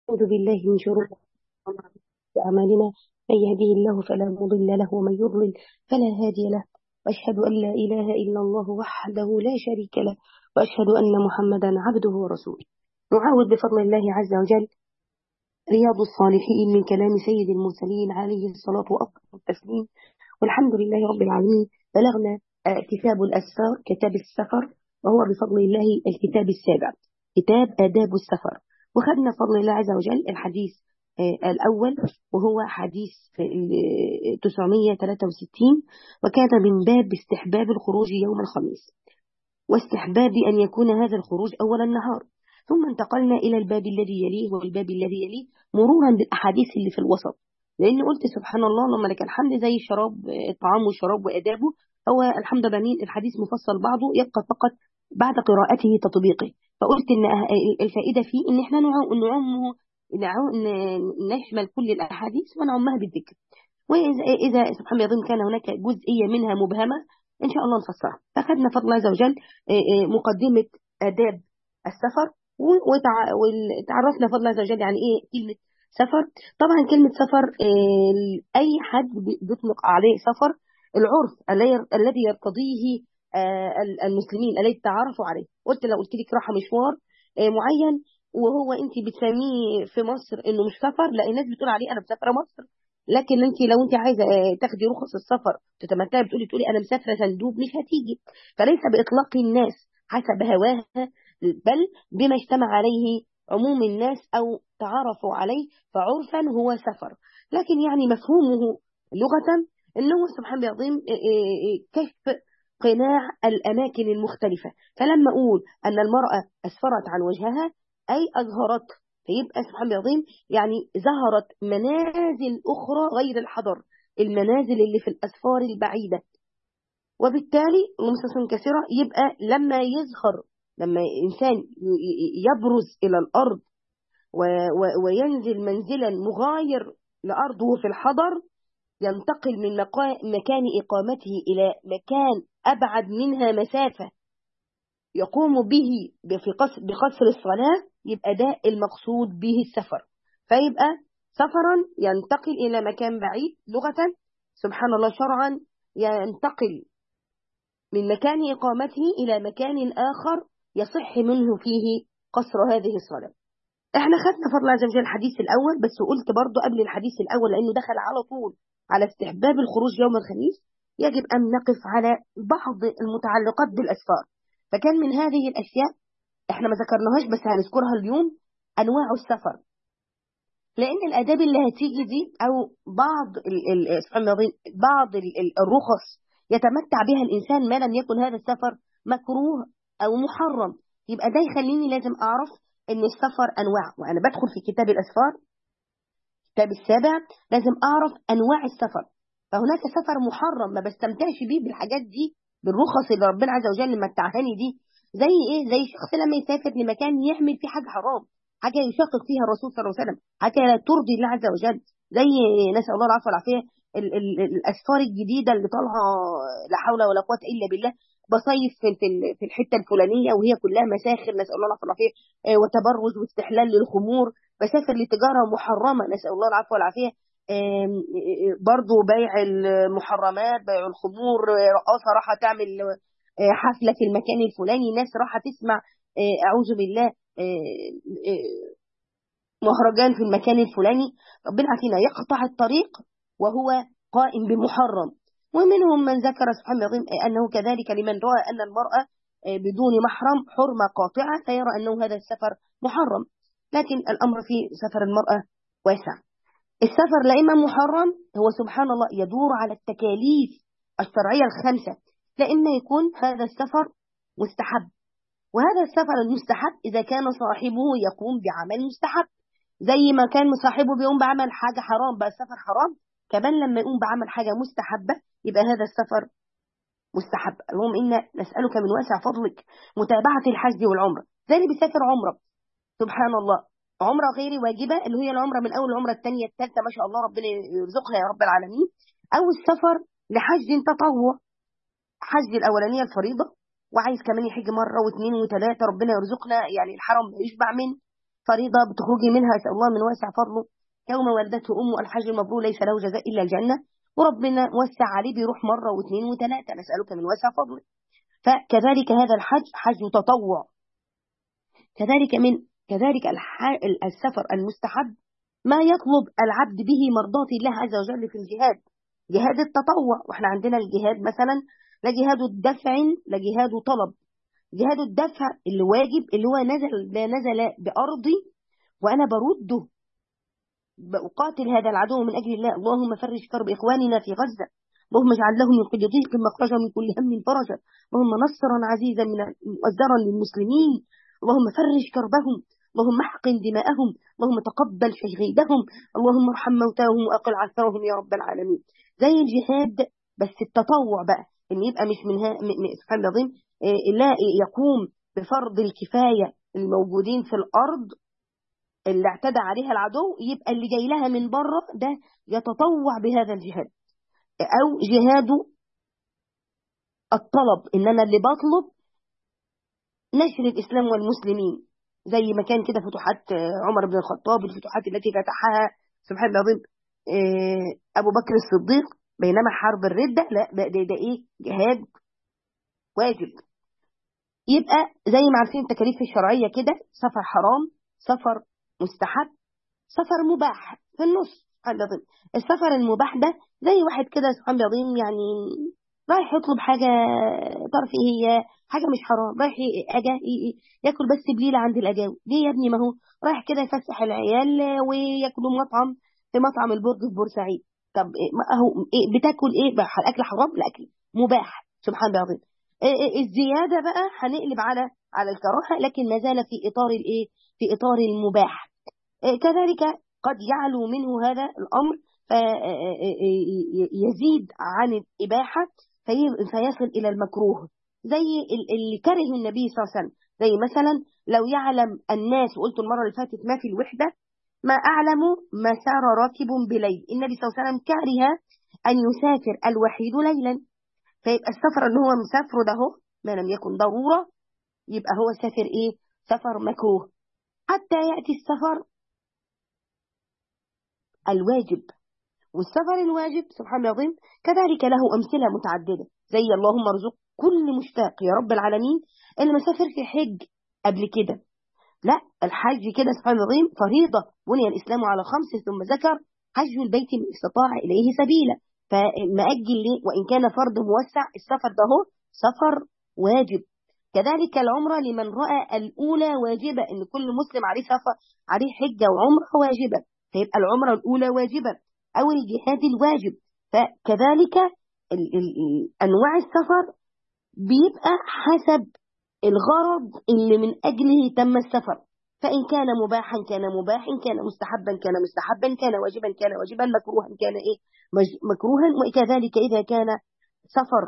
أعوذ بالله من شرور أعمالنا من يهده الله فلا مضل له ومن يضلل فلا هادي له وأشهد أن لا إله إلا الله وحده لا شريك له وأشهد أن محمدا عبده ورسوله نعاود بفضل الله عز وجل رياض الصالحين من كلام سيد المرسلين عليه الصلاة وأفضل التسليم والحمد لله رب العالمين بلغنا آه، كتاب الأسفار كتاب السفر وهو بفضل الله الكتاب السابع كتاب آداب السفر وخدنا بفضل الله عز وجل الحديث آه، الأول وهو حديث آه، 963 وكان من باب استحباب الخروج يوم الخميس واستحباب أن يكون هذا الخروج أول النهار ثم انتقلنا إلى الباب الذي يليه والباب الذي يليه مرورا بالأحاديث اللي في الوسط لأن قلت سبحان الله اللهم لك الحمد زي الشراب الطعام والشراب وآدابه هو الحمد لله الحديث مفصل بعضه يبقى فقط بعد قراءته تطبيقه فقلت إن الفائدة فيه إن إحنا نعمه نشمل كل الأحاديث ونعمها بالذكر وإذا إذا سبحان الله كان هناك جزئية منها مبهمة إن شاء الله نفسرها فأخذنا فضل الله عز وجل مقدمة آداب السفر وتعرفنا فضل الله عز وجل يعني إيه كلمة سفر طبعا كلمة سفر أي حد بيطلق عليه سفر العرف الذي يرتضيه المسلمين الذي تعرفوا عليه قلت لو قلت لك راحة مشوار معين وهو انت بتسميه في مصر انه مش سفر لا الناس بتقول عليه انا مسافره مصر لكن انت لو انت عايزه تاخدي رخص السفر تتمتعي بتقولي تقولي انا مسافره صندوق مش هتيجي فليس باطلاق الناس حسب هواها بل بما اجتمع عليه عموم الناس او تعارفوا عليه فعرفا هو سفر لكن يعني مفهومه لغه انه سبحان العظيم كشف قناع الاماكن المختلفه فلما اقول ان المراه اسفرت عن وجهها أي أظهرت فيبقى سبحان الله العظيم يعني ظهرت منازل أخرى غير الحضر المنازل اللي في الأسفار البعيدة وبالتالي المستثنى كثيرة يبقى لما يظهر لما إنسان يبرز إلى الأرض وينزل منزلا مغاير لأرضه في الحضر ينتقل من مكان إقامته إلى مكان أبعد منها مسافة يقوم به بقصر الصلاة يبقى ده المقصود به السفر فيبقى سفرا ينتقل إلى مكان بعيد لغة سبحان الله شرعا ينتقل من مكان إقامته إلى مكان آخر يصح منه فيه قصر هذه الصلاة احنا خدنا فضل عز وجل الحديث الأول بس قلت برضو قبل الحديث الأول لأنه دخل على طول على استحباب الخروج يوم الخميس يجب أن نقف على بعض المتعلقات بالأسفار فكان من هذه الأشياء احنا ما ذكرناهاش بس هنذكرها اليوم أنواع السفر لأن الآداب اللي هتيجي دي أو بعض ال سبحان الله بعض ال الرخص يتمتع بها الإنسان ما لم يكن هذا السفر مكروه أو محرم يبقى ده يخليني لازم أعرف إن السفر أنواع وأنا بدخل في كتاب الأسفار كتاب السابع لازم أعرف أنواع السفر فهناك سفر محرم ما بستمتعش بيه بالحاجات دي بالرخص اللي ربنا عز وجل متعهاني دي زي ايه زي شخص لما يسافر لمكان يعمل فيه حاجه حرام حاجه يشقق فيها الرسول صلى الله عليه وسلم حاجه لا ترضي الله عز وجل زي نسال الله العفو والعافيه الاسفار الجديده اللي طالعه لا حول ولا قوه الا بالله بصيف في في الحته الفلانيه وهي كلها مساخر نسال الله العفو والعافيه وتبرج واستحلال للخمور بسافر لتجاره محرمه نسال الله العفو والعافيه برضو بيع المحرمات بيع الخمور رقاصة راح تعمل حفلة في المكان الفلاني ناس راح تسمع أعوذ بالله مهرجان في المكان الفلاني ربنا عافينا يقطع الطريق وهو قائم بمحرم ومنهم من ذكر سبحان الله أنه كذلك لمن رأى أن المرأة بدون محرم حرمة قاطعة فيرى أنه هذا السفر محرم لكن الأمر في سفر المرأة واسع السفر لا إما محرم هو سبحان الله يدور على التكاليف الشرعية الخمسة لا إما يكون هذا السفر مستحب وهذا السفر المستحب إذا كان صاحبه يقوم بعمل مستحب زي ما كان صاحبه بيقوم بعمل حاجة حرام بقى السفر حرام كمان لما يقوم بعمل حاجة مستحبة يبقى هذا السفر مستحب اللهم إنا نسألك من واسع فضلك متابعة الحج والعمرة زي اللي بيسافر عمرة سبحان الله عمرة غير واجبة اللي هي العمرة من أول العمرة الثانية الثالثة ما شاء الله ربنا يرزقها يا رب العالمين أو السفر لحج تطوع حج الأولانية الفريضة وعايز كمان يحج مرة واثنين وثلاثة ربنا يرزقنا يعني الحرم يشبع منه فريضة بتخرجي منها أسأل الله من واسع فضله يوم ولدته أمه الحج المبرور ليس له جزاء إلا الجنة وربنا وسع عليه بيروح مرة واثنين وثلاثة نسألك من واسع فضله فكذلك هذا الحج حج تطوع كذلك من كذلك السفر المستحب ما يطلب العبد به مرضاة الله عز وجل في الجهاد جهاد التطوع واحنا عندنا الجهاد مثلا لا جهاد الدفع لا جهاد طلب جهاد الدفع اللي واجب اللي هو نزل لا نزل بأرضي وأنا برده بقاتل هذا العدو من أجل الله اللهم فرج كرب إخواننا في غزة اللهم اجعل لهم من كل ضيق مخرجا من كل هم فرجا اللهم نصرا عزيزا من مؤزرا للمسلمين اللهم فرج كربهم اللهم احقن دماءهم اللهم تقبل شهيدهم اللهم ارحم موتاهم واقل عثرهم يا رب العالمين زي الجهاد بس التطوع بقى ان يبقى مش من ها سبحان الله العظيم لا يقوم بفرض الكفايه الموجودين في الارض اللي اعتدى عليها العدو يبقى اللي جاي لها من بره ده يتطوع بهذا الجهاد او جهاد الطلب ان انا اللي بطلب نشر الاسلام والمسلمين زي ما كان كده فتوحات عمر بن الخطاب الفتوحات التي فتحها سبحان الله العظيم ابو بكر الصديق بينما حرب الردة لا ده, ده, ده ايه جهاد واجب يبقى زي ما عارفين التكاليف الشرعية كده سفر حرام سفر مستحب سفر مباح في النص سبحان الله العظيم السفر المباح ده زي واحد كده سبحان الله العظيم يعني رايح يطلب حاجة ترفيهية حاجة مش حرام رايح أجا ياكل بس بليلة عند الأجاوي ليه يا ابني ما هو رايح كده يفسح العيال وياكلوا مطعم في مطعم البرج في بورسعيد طب اهو إيه بتاكل ايه بقى الاكل حرام الاكل مباح سبحان الله العظيم إيه الزياده بقى هنقلب على على الكراهه لكن ما زال في اطار الايه في اطار المباح إيه كذلك قد يعلو منه هذا الامر يزيد عن الاباحه فيصل الى المكروه زي اللي كره النبي صلى الله عليه وسلم زي مثلا لو يعلم الناس وقلت المره اللي فاتت ما في الوحده ما أعلم ما سار راكب بليل النبي صلى الله عليه وسلم كره أن يسافر الوحيد ليلا فيبقى السفر اللي هو مسافره ده هو ما لم يكن ضرورة يبقى هو سافر إيه سفر مكروه حتى يأتي السفر الواجب والسفر الواجب سبحان الله العظيم كذلك له أمثلة متعددة زي اللهم ارزق كل مشتاق يا رب العالمين اللي مسافر في حج قبل كده لا الحج كده سبحان الله العظيم فريضة بني الإسلام على خمس ثم ذكر حج البيت من استطاع إليه سبيلا فمأجل ليه وإن كان فرض موسع السفر ده هو سفر واجب كذلك العمرة لمن رأى الأولى واجبة إن كل مسلم عليه سفر عليه حجة وعمرة واجبة فيبقى العمرة الأولى واجبة أو الجهاد الواجب فكذلك ال ال أنواع السفر بيبقى حسب الغرض اللي من أجله تم السفر فإن كان مباحا كان مباح إن كان مستحبا كان مستحبا كان واجبا كان واجبا مكروها كان إيه مكروها وكذلك إذا كان سفر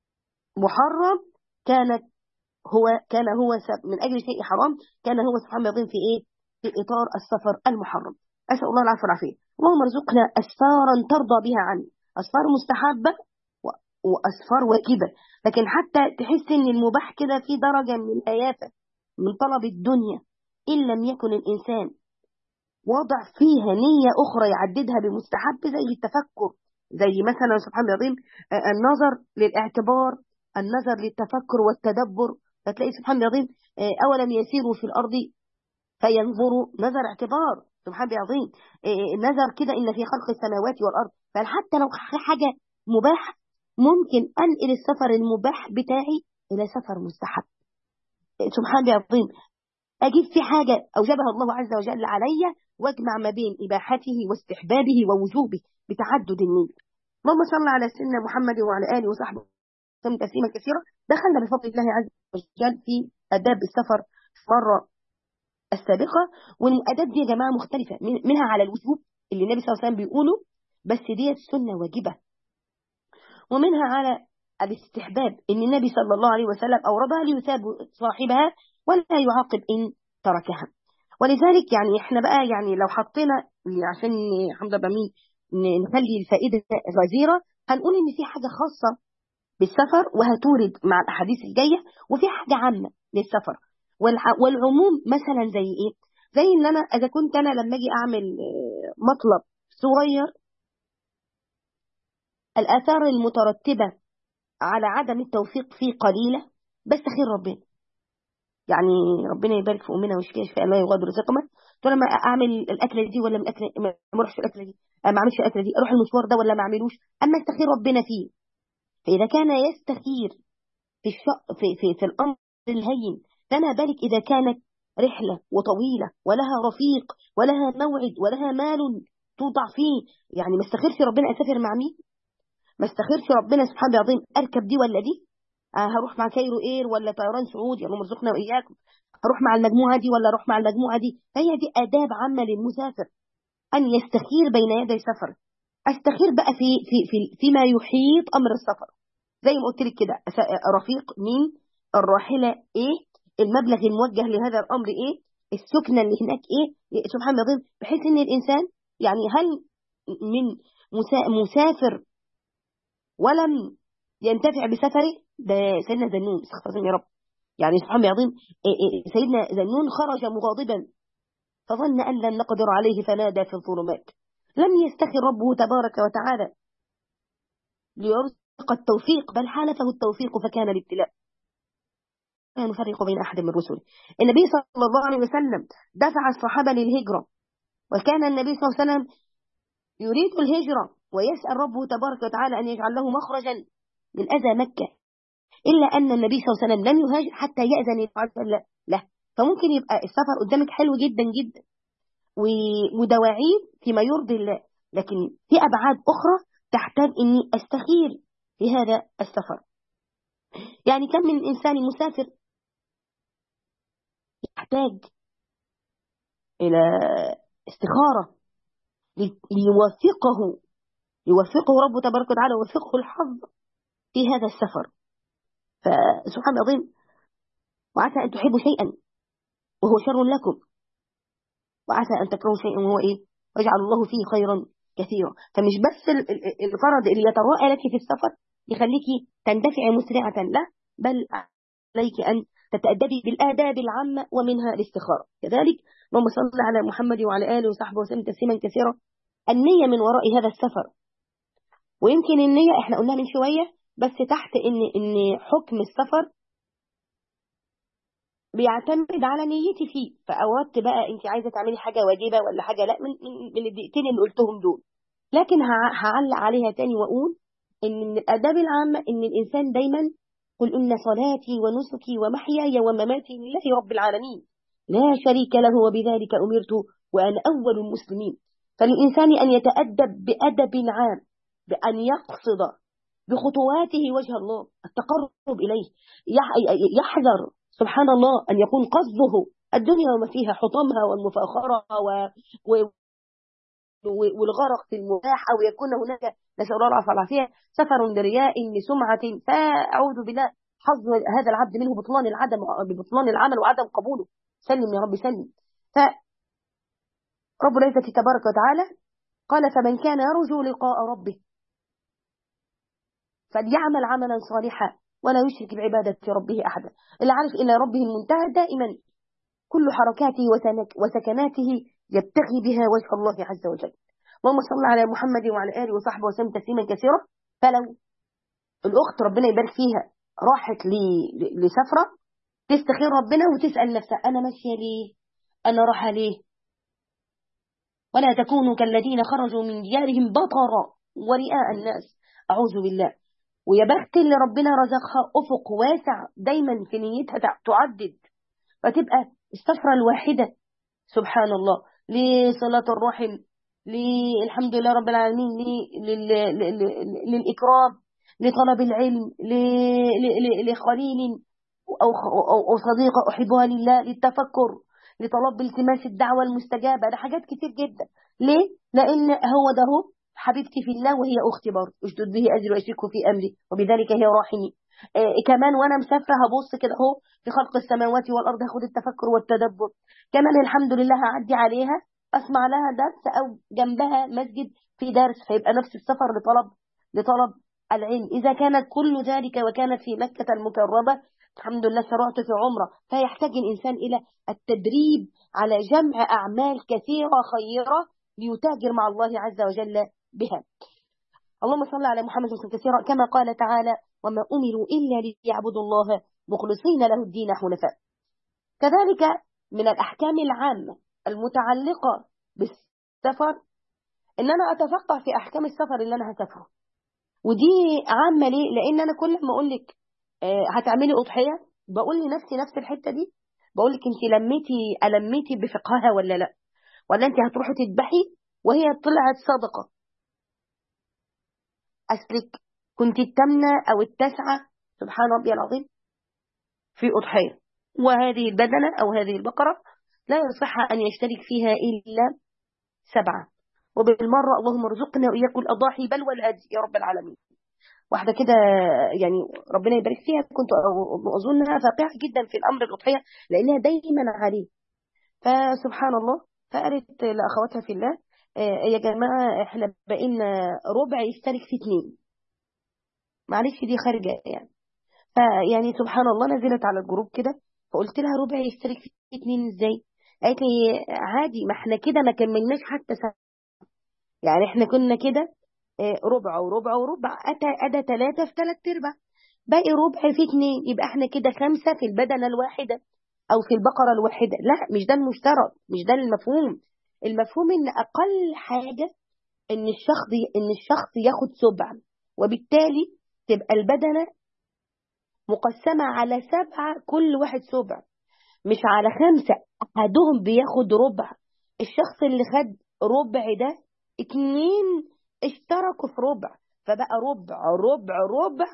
محرم كانت هو كان هو من أجل شيء حرام كان هو سبحان الله في إيه في إطار السفر المحرم أسأل الله العافية والعافية اللهم ارزقنا أسفارا ترضى بها عني أسفار مستحبة وأسفار واجبة لكن حتى تحس ان المباح كده في درجة من الآيافة من طلب الدنيا إن لم يكن الإنسان وضع فيها نية أخرى يعددها بمستحب زي التفكر زي مثلا سبحان الله العظيم النظر للاعتبار النظر للتفكر والتدبر فتلاقي سبحان الله العظيم أولا يسيروا في الأرض فينظروا نظر اعتبار سبحان الله العظيم نظر كده إن في خلق السماوات والأرض فحتى لو حاجة مباح ممكن أنقل السفر المباح بتاعي إلى سفر مستحب سبحان الله العظيم أجيب في حاجة أوجبها الله عز وجل علي واجمع ما بين إباحته واستحبابه ووجوبه بتعدد النية اللهم صل على سيدنا محمد وعلى آله وصحبه وسلم تسليما كثيرا دخلنا بفضل الله عز وجل في آداب السفر مرة السابقة والآداب دي يا جماعة مختلفة منها على الوجوب اللي النبي صلى الله عليه وسلم بيقوله بس ديت سنة واجبة ومنها على الاستحباب ان النبي صلى الله عليه وسلم اوردها ليثاب صاحبها ولا يعاقب ان تركها ولذلك يعني احنا بقى يعني لو حطينا عشان حمد بمين نخلي الفائده غزيره هنقول ان في حاجه خاصه بالسفر وهتورد مع الاحاديث الجايه وفي حاجه عامه للسفر والعموم مثلا زي ايه زي ان انا اذا كنت انا لما اجي اعمل آه، مطلب صغير الاثار المترتبه على عدم التوفيق فيه قليله بستخير ربنا يعني ربنا يبارك في امنا ويشفيها شفاء لا يغادر سقما قلت لما اعمل الاكله دي ولا من الاكله ما اروحش الاكله دي ما اعملش الاكله دي اروح المشوار ده ولا ما اعملوش اما استخير ربنا فيه فاذا كان يستخير في الش... في في, في الامر الهين فما بالك اذا كانت رحله وطويله ولها رفيق ولها موعد ولها مال توضع فيه يعني ما استخيرش ربنا اسافر مع مين ما استخيرش ربنا سبحانه العظيم اركب دي ولا دي آه هروح مع كايرو اير ولا طيران سعودي اللهم ارزقنا واياكم هروح مع المجموعه دي ولا اروح مع المجموعه دي فهي دي اداب عامه للمسافر ان يستخير بين يدي سفر استخير بقى في في في فيما يحيط امر السفر زي ما قلت لك كده رفيق مين الراحله ايه المبلغ الموجه لهذا الامر ايه السكنه اللي هناك ايه سبحان الله بحيث ان الانسان يعني هل من مسافر ولم ينتفع بسفره ده سيدنا ذنون استغفر يا رب يعني سبحان الله العظيم سيدنا ذنون خرج مغاضبا فظن أن لن نقدر عليه فنادى في الظلمات لم يستخر ربه تبارك وتعالى ليرزق التوفيق بل حالفه التوفيق فكان الابتلاء لا نفرق بين أحد من رسله النبي صلى الله عليه وسلم دفع الصحابة للهجرة وكان النبي صلى الله عليه وسلم يريد الهجرة ويسأل ربه تبارك وتعالى أن يجعل له مخرجا من أذى مكة إلا أن النبي صلى الله عليه وسلم لم يهاجر حتى يأذن الله له فممكن يبقى السفر قدامك حلو جدا جدا ودواعيه فيما يرضي الله لكن في أبعاد أخرى تحتاج أني أستخير في هذا السفر يعني كم من إنسان مسافر يحتاج إلى استخارة ليوفقه يوفقه ربه تبارك وتعالى ويوفقه الحظ في هذا السفر فسبحان العظيم وعسى أن تحبوا شيئا وهو شر لكم وعسى أن تكرهوا شيئا وهو إيه ويجعل الله فيه خيرا كثيرا فمش بس الفرض اللي يتراءى لك في السفر يخليك تندفعي مسرعة لا بل عليك أن تتأدبي بالآداب العامة ومنها الاستخارة كذلك اللهم صل على محمد وعلى آله وصحبه وسلم تسليما كثيرا النية من وراء هذا السفر ويمكن النية احنا قلنا من شوية بس تحت ان ان حكم السفر بيعتمد على نيتي فيه فأوردت بقى انت عايزة تعملي حاجة واجبة ولا حاجة لا من, من, من الدقيقتين اللي قلتهم دول لكن هعلق عليها تاني وأقول ان من الآداب العامة ان الإنسان دايما قل إن صلاتي ونسكي ومحياي ومماتي لله رب العالمين لا شريك له وبذلك أمرت وأنا أول المسلمين فالإنسان أن يتأدب بأدب عام بأن يقصد بخطواته وجه الله التقرب إليه يحذر سبحان الله أن يكون قصده الدنيا وما فيها حطمها والمفاخرة و... و... والغرق في المباح أو يكون هناك نسأل الله العافية والعافية سفر لرياء لسمعة فأعوذ بالله حظ هذا العبد منه بطلان العدم ببطلان العمل وعدم قبوله سلم يا رب سلم ف رب العزة تبارك وتعالى قال فمن كان يرجو لقاء ربه فليعمل عملا صالحا ولا يشرك بعبادة ربه أحدا اللي عارف إلى ربه المنتهى دائما كل حركاته وسكناته يبتغي بها وجه الله عز وجل اللهم صل على محمد وعلى آله وصحبه وسلم تسليما كثيرا فلو الأخت ربنا يبارك فيها راحت لسفرة تستخير ربنا وتسأل نفسها أنا ماشية ليه أنا راحة ليه ولا تكونوا كالذين خرجوا من ديارهم بطرا ورئاء الناس أعوذ بالله ويا بخت اللي ربنا رزقها أفق واسع دايما في نيتها تعدد فتبقى السفرة الواحدة سبحان الله لصلاة الرحم للحمد لله رب العالمين للإكرام لطلب العلم لخليل أو صديقة أحبها لله للتفكر لطلب التماس الدعوة المستجابة ده حاجات كتير جدا ليه؟ لأن هو ده هو حبيبتي في الله وهي أختي برضه اشدد به أجر وأشركه في أمري وبذلك هي راحمي آه كمان وأنا مسافرة هبص كده أهو في خلق السماوات والأرض هاخد التفكر والتدبر كمان الحمد لله هعدي عليها أسمع لها درس أو جنبها مسجد في درس فيبقى نفس السفر لطلب لطلب العلم إذا كانت كل ذلك وكانت في مكة المكرمة الحمد لله شرعت في عمرة فيحتاج الإنسان إلى التدريب على جمع أعمال كثيرة خيرة ليتاجر مع الله عز وجل بها اللهم صل على محمد وسلم كثيرا كما قال تعالى وما أمروا إلا ليعبدوا الله مخلصين له الدين حنفاء كذلك من الأحكام العامة المتعلقة بالسفر إن أنا أتفقه في أحكام السفر اللي أنا هسافره ودي عامة ليه؟ لأن أنا كل ما أقول لك هتعملي أضحية بقول لنفسي نفس الحتة دي بقول لك أنت لميتي ألميتي بفقهها ولا لا ولا أنت هتروحي تذبحي وهي طلعت صدقة أصلك كنت التامنة أو التاسعة سبحان ربي العظيم في أضحية وهذه البدنة أو هذه البقرة لا يصح أن يشترك فيها إلا سبعة وبالمرة اللهم ارزقنا وإياكم الأضاحي بل والهدي يا رب العالمين واحدة كده يعني ربنا يبارك فيها كنت أظنها فاقعة جدا في الأمر الأضحية لأنها دايما عليه فسبحان الله فقالت لأخواتها في الله يا جماعة احنا بقينا ربع يشترك في اتنين معلش دي خارجة يعني فيعني سبحان الله نزلت على الجروب كده فقلت لها ربع يشترك في اتنين ازاي قالت لي عادي ما احنا كده ما كملناش حتى سنة يعني احنا كنا كده ربع وربع وربع أتى أدى ثلاثة في ثلاث أرباع باقي ربع في اتنين يبقى احنا كده خمسة في البدنة الواحدة أو في البقرة الواحدة لا مش ده المشترك مش ده المفهوم المفهوم إن أقل حاجة إن الشخص إن الشخص ياخد سبع وبالتالي تبقى البدنة مقسمة على سبعة كل واحد سبع مش على خمسة أحدهم بياخد ربع الشخص اللي خد ربع ده اتنين اشتركوا في ربع فبقى ربع ربع ربع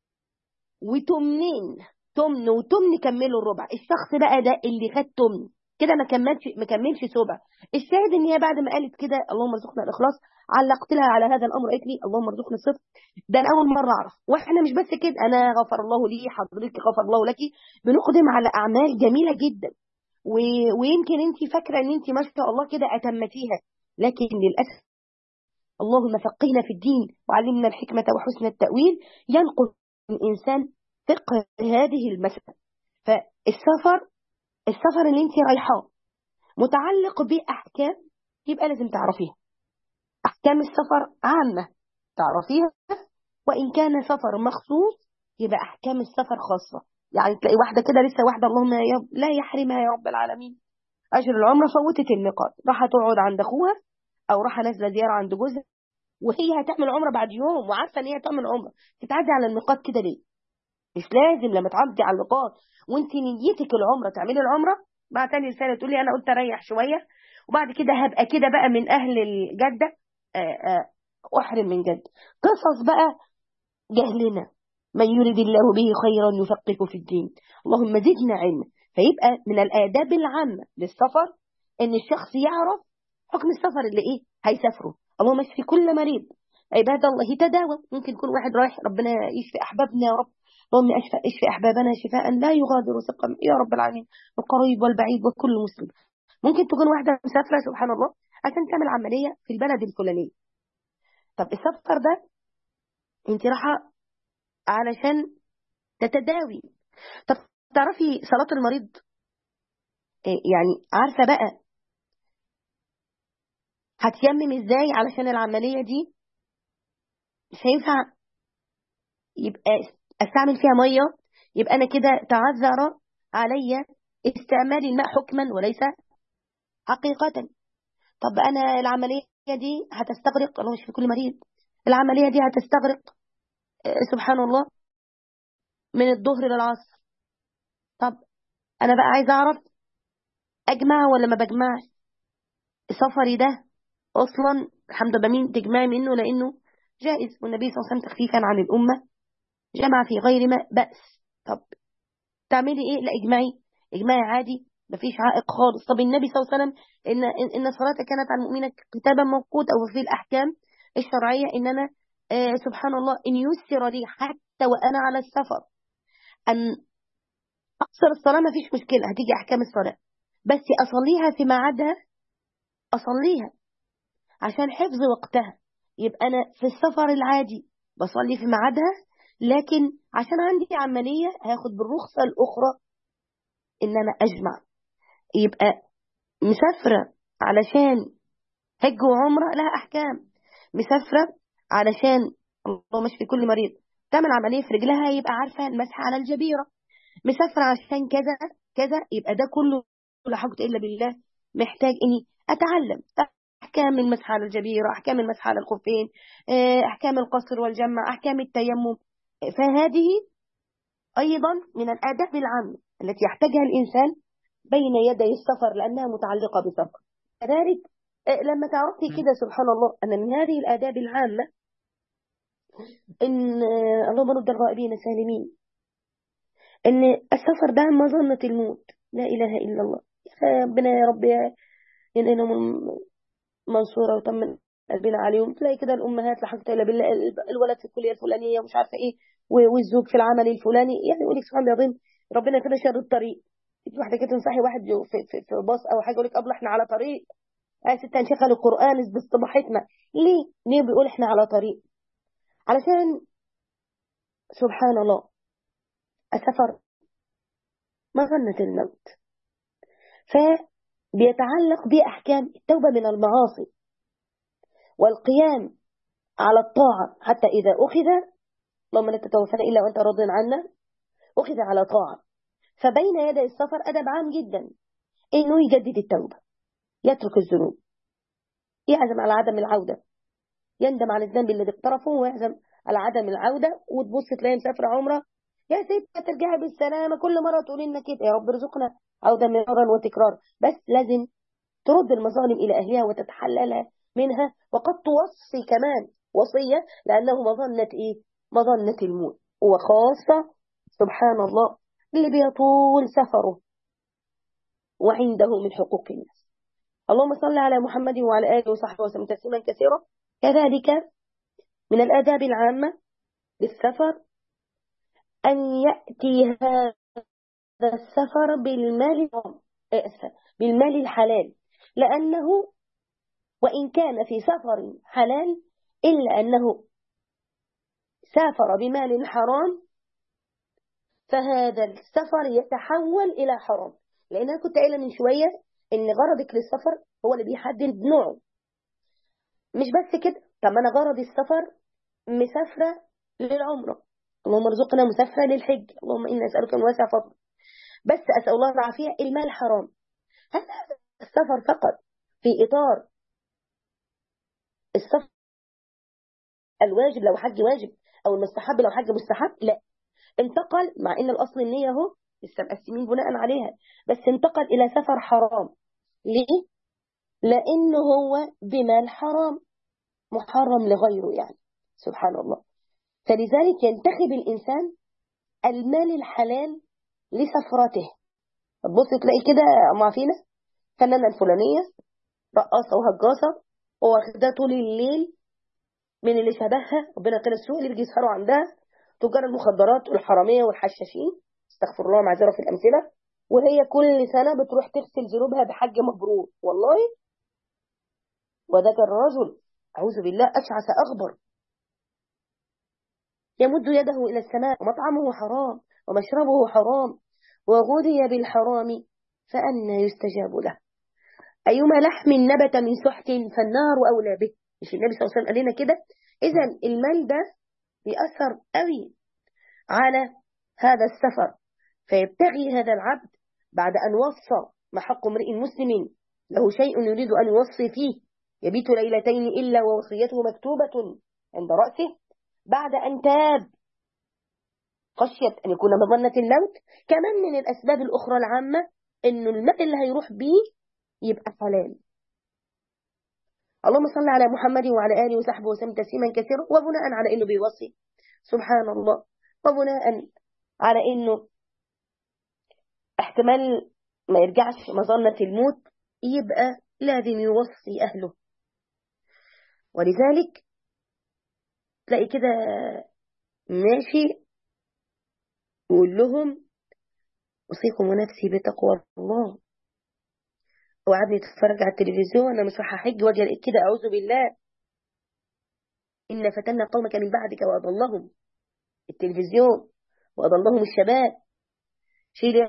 وتمنين تمن وتمن كملوا الربع الشخص بقى ده اللي خد تمن كده ما كملش ما كملش سبع الشاهد ان هي بعد ما قالت كده اللهم ارزقنا الاخلاص علقت لها على هذا الامر قالت لي اللهم ارزقنا الصدق ده انا اول مره اعرف واحنا مش بس كده انا غفر الله لي حضرتك غفر الله لك بنقدم على اعمال جميله جدا و... ويمكن انت فاكره ان انت ما شاء الله كده اتمتيها لكن للاسف اللهم فقهنا في الدين وعلمنا الحكمة وحسن التأويل ينقل الإنسان فقه هذه المسألة فالسفر السفر اللي انت رايحاه متعلق بأحكام يبقى لازم تعرفيها أحكام السفر عامة تعرفيها وإن كان سفر مخصوص يبقى أحكام السفر خاصة يعني تلاقي واحدة كده لسه واحدة اللهم يا رب لا يحرمها يا رب العالمين أجر العمرة فوتت الميقات راح تقعد عند أخوها أو راح نازلة زيارة عند جوزها وهي هتعمل عمره بعد يوم وعارفه ان هي هتعمل عمره تتعدي على الميقات كده ليه مش لازم لما تعدي على الميقات وانت نيتك العمره تعملي العمره بعد تاني رساله تقولي انا قلت اريح شويه وبعد كده هبقى كده بقى من اهل الجده احرم من جد قصص بقى جهلنا من يريد الله به خيرا يفقهه في الدين اللهم زدنا علما فيبقى من الاداب العامه للسفر ان الشخص يعرف حكم السفر اللي ايه هيسافره اللهم اشفي كل مريض عباد الله تداوى ممكن يكون واحد رايح ربنا يشفي احبابنا يا رب اللهم اشفي اشفي احبابنا شفاء لا يغادر سقما يا رب العالمين القريب والبعيد وكل مسلم ممكن تكون واحده مسافره سبحان الله عشان تعمل عمليه في البلد الفلانيه طب السفر ده انت رايحه علشان تتداوي طب تعرفي صلاه المريض يعني عارفه بقى هتيمم ازاي علشان العملية دي مش هينفع يبقى استعمل فيها مية يبقى انا كده تعذر علي استعمال الماء حكما وليس حقيقة طب انا العملية دي هتستغرق الله مش في كل مريض العملية دي هتستغرق سبحان الله من الظهر للعصر طب انا بقى عايزه اعرف اجمع ولا ما بجمعش سفري ده اصلا الحمد لله مين تجمعي منه لانه جائز والنبي صلى الله عليه وسلم تخفيفا عن الامه جمع في غير ما باس طب تعملي ايه لا اجمعي اجمعي عادي مفيش عائق خالص طب النبي صلى الله عليه وسلم ان ان الصلاه كانت على المؤمنين كتابا موقوتا وفي الاحكام الشرعيه ان انا آه سبحان الله ان يسر لي حتى وانا على السفر ان اقصر الصلاه مفيش مشكله هتيجي احكام الصلاه بس اصليها في ميعادها اصليها عشان حفظ وقتها يبقى انا في السفر العادي بصلي في ميعادها لكن عشان عندي عملية هاخد بالرخصة الأخرى إن أنا أجمع يبقى مسافرة علشان حج وعمرة لها أحكام مسافرة علشان الله مش في كل مريض تعمل عملية في رجلها يبقى عارفة المسح على الجبيرة مسافرة عشان كذا كذا يبقى ده كله لا حاجة إلا بالله محتاج إني أتعلم أحكام المسح على الجبيرة أحكام المسح على الخفين أحكام القصر والجمع أحكام التيمم فهذه أيضا من الآداب العامة التي يحتاجها الإنسان بين يدي السفر لأنها متعلقة بسفر كذلك لما تعرفتي كده سبحان الله أن من هذه الآداب العامة إن اللهم رد الغائبين سالمين إن السفر ده مظنة الموت لا إله إلا الله يا ربنا يا رب ينقلهم منصورة وطمن قلبنا عليهم تلاقي كده الأمهات لا حاجة إلا بالله الولد في الكلية الفلانية ومش عارفة إيه والزوج في العمل الفلاني يعني يقول لك سبحان الله العظيم ربنا كده شر الطريق في واحدة كده تنصحي واحد في, في, في باص أو حاجة يقول لك أبله إحنا على طريق يا ست هنشغل القرآن باستباحتنا ليه؟ ليه بيقول إحنا على طريق؟ علشان سبحان الله السفر مظنة الموت فبيتعلق بأحكام التوبة من المعاصي والقيام على الطاعة حتى إذا أخذ اللهم لا تتوفنا إلا وأنت راض عنا أخذ على طاعة فبين يدي السفر أدب عام جدا إنه يجدد التوبة يترك الذنوب يعزم على عدم العودة يندم على الذنب الذي اقترفه ويعزم على عدم العودة وتبص تلاقي مسافر عمره يا ست ترجعي بالسلامة كل مرة تقولي لنا كده يا رب ارزقنا عودة مرارا وتكرار بس لازم ترد المظالم إلى أهلها وتتحللها منها وقد توصي كمان وصية لأنه مظنة إيه مظنة الموت وخاصة سبحان الله اللي بيطول سفره وعنده من حقوق الناس اللهم صل على محمد وعلى آله وصحبه وسلم تسليما كثيرا كذلك من الآداب العامة للسفر أن يأتي هذا السفر بالمال بالمال الحلال لأنه وإن كان في سفر حلال إلا أنه سافر بمال حرام فهذا السفر يتحول إلى حرام لأن أنا كنت قايلة من شوية إن غرضك للسفر هو اللي بيحدد نوعه مش بس كده طب أنا غرض السفر مسافرة للعمرة اللهم ارزقنا مسافرة للحج اللهم إنا أسألك من واسع فضل بس أسأل الله العافية المال حرام هل هذا السفر فقط في إطار السفر الواجب لو حج واجب أو المستحب لو حج مستحب لا انتقل مع ان الاصل النيه اهو لسه مقسمين بناء عليها بس انتقل الى سفر حرام ليه لانه هو بمال حرام محرم لغيره يعني سبحان الله فلذلك ينتخب الانسان المال الحلال لسفرته تبص تلاقي كده مع فينا فنانه الفلانيه رقاصه وهجاصه واخدها طول الليل من اللي شبهها ربنا كان السوق اللي بيجي يسهروا عندها تجار المخدرات والحرامية والحشاشين استغفر الله معذرة في الأمثلة وهي كل سنة بتروح تغسل ذنوبها بحج مبرور والله وذاك الرجل أعوذ بالله أشعث أغبر يمد يده إلى السماء ومطعمه حرام ومشربه حرام وغذي بالحرام فأنا يستجاب له أيما لحم نبت من سحت فالنار أولى به مش النبي صلى الله عليه وسلم قال لنا كده إذا المال ده بيأثر قوي على هذا السفر فيبتغي هذا العبد بعد أن وصى ما حق امرئ مسلم له شيء يريد أن يوصي فيه يبيت ليلتين إلا ووصيته مكتوبة عند رأسه بعد أن تاب خشية أن يكون مظنة الموت كمان من الأسباب الأخرى العامة أنه المال اللي هيروح بيه يبقى حلال اللهم صل على محمد وعلى آله وصحبه وسلم تسليما كثيرا وبناء على أنه بيوصي سبحان الله وبناء على أنه احتمال ما يرجعش مظنة الموت يبقى لازم يوصي أهله ولذلك تلاقي كده ماشي يقول لهم أوصيكم ونفسي بتقوى الله وقعدني تتفرج على التلفزيون انا مش راح احج واجي كده اعوذ بالله ان فتنا قومك من بعدك واضلهم التلفزيون وأضلهم الشباب شيل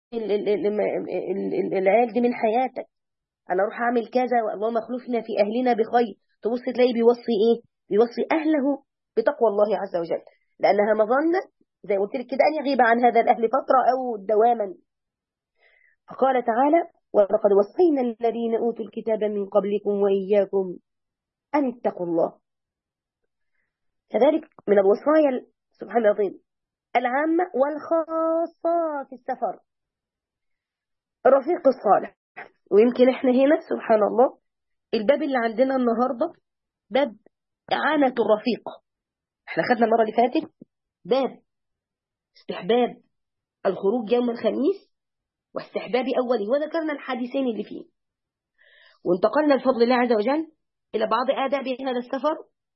العيال دي من حياتك أنا أروح أعمل كذا واللهم اخلفنا في أهلنا بخير تبص تلاقي بيوصي إيه بيوصي أهله بتقوى الله عز وجل لأنها مظنة زي قلت لك كده أن يغيب عن هذا الأهل فترة أو دواما فقال تعالى ولقد وصينا الذين أوتوا الكتاب من قبلكم وإياكم أن اتقوا الله كذلك من الوصايا سبحان الله العظيم العامة والخاصة في السفر الرفيق الصالح ويمكن احنا هنا سبحان الله الباب اللي عندنا النهاردة باب إعانة الرفيق احنا خدنا المرة اللي فاتت باب استحباب الخروج يوم الخميس واستحباب أوله وذكرنا الحديثين اللي فيه وانتقلنا بفضل الله عز وجل إلى بعض آداب هذا السفر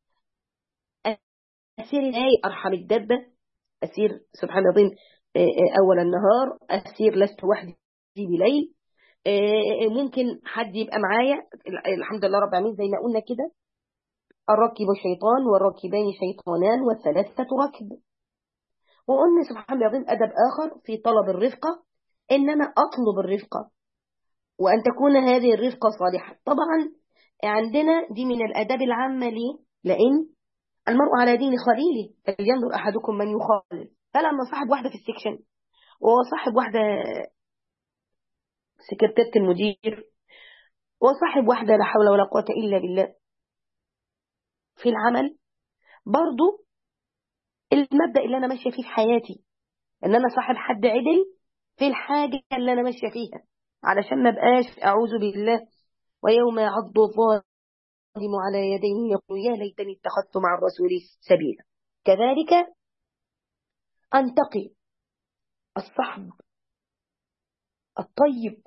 أسير الآي أرحم الدبة أسير سبحان الله أول النهار أسير لست وحدي بليل ممكن حد يبقى معايا الحمد لله رب العالمين زي ما قلنا كده الركب شيطان والراكبان شيطانان والثلاثة ركب وقلنا سبحان الله العظيم أدب آخر في طلب الرفقة إن أنا أطلب الرفقة وأن تكون هذه الرفقة صالحة طبعا عندنا دي من الأداب العامة ليه لأن المرء على دين خليله فلينظر أحدكم من يخالل فلما صاحب واحدة في السكشن وصاحب واحدة سكرتيرة المدير وصاحب واحدة لا حول ولا قوة إلا بالله في العمل برضو المبدأ اللي أنا ماشية فيه في حياتي إن أنا صاحب حد عدل في الحاجة اللي أنا ماشية فيها علشان ما بقاش أعوذ بالله ويوم يعض الظالم على يديه يقول يا ليتني اتخذت مع الرسول سبيلا كذلك أنتقي الصحب الطيب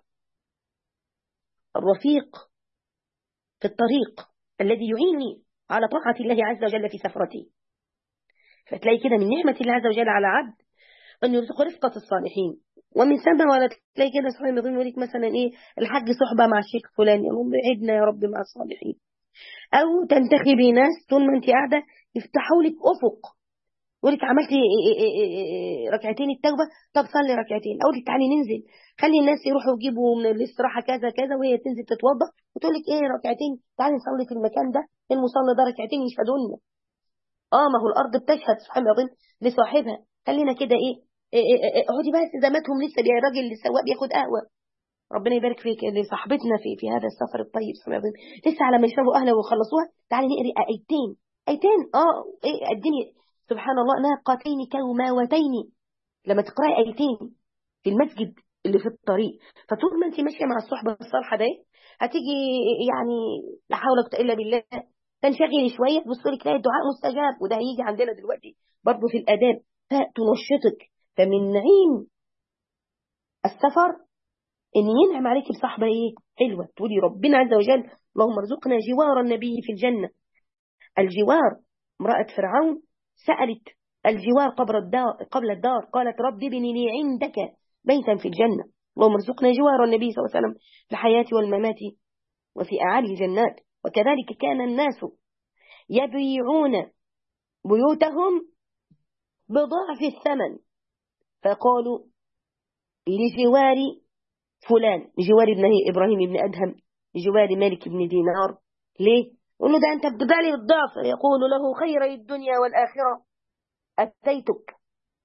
الرفيق في الطريق الذي يعينني على طاعة الله عز وجل في سفرتي فتلاقي كده من نعمة الله عز وجل على عبد أن يرزق رفقة الصالحين ومن ثم ولا تلاقي كده سبحان الله يقول لك مثلا إيه الحاج صحبة مع الشيخ فلان يقول بعدنا يا رب مع الصالحين أو تنتخبي ناس طول ما أنت قاعدة يفتحوا لك أفق يقول لك عملتي ركعتين التوبة طب صلي ركعتين أقول لك تعالي ننزل خلي الناس يروحوا يجيبوا من الاستراحة كذا كذا وهي تنزل تتوضا وتقول لك ايه ركعتين تعالي نصلي في المكان ده المصلي ده ركعتين يشهدون اه ما هو الارض بتشهد سبحان الله لصاحبها خلينا كده ايه اقعدي بقى التزاماتهم لسه بيا الراجل السواق بياخد قهوه ربنا يبارك فيك لصاحبتنا في في هذا السفر الطيب سبحان الله لسه على ما يشربوا اهله ويخلصوها تعالي نقري ايتين ايتين اه ايه اديني سبحان الله ناقتين كوماوتين لما تقراي ايتين في المسجد اللي في الطريق فطول ما انت ماشيه مع الصحبه الصالحه ده هتيجي يعني لا حول ولا قوه الا بالله تنشغلي شويه تبص لك تلاقي الدعاء مستجاب وده هيجي عندنا دلوقتي برضه في الاداب فتنشطك فمن نعيم السفر ان ينعم عليك بصحبه ايه حلوه تقولي ربنا عز وجل اللهم ارزقنا جوار النبي في الجنه الجوار امراه فرعون سالت الجوار قبل الدار قبل الدار قالت رب ابني لي عندك بيتا في الجنة اللهم ارزقنا جوار النبي صلى الله عليه وسلم في الحياة والممات وفي أعالي الجنات وكذلك كان الناس يبيعون بيوتهم بضعف الثمن فقالوا لجوار فلان جوار ابن إبراهيم بن أدهم جوار مالك بن دينار ليه؟ يقول له ده أنت بتدالي الضعف يقول له خير الدنيا والآخرة أتيتك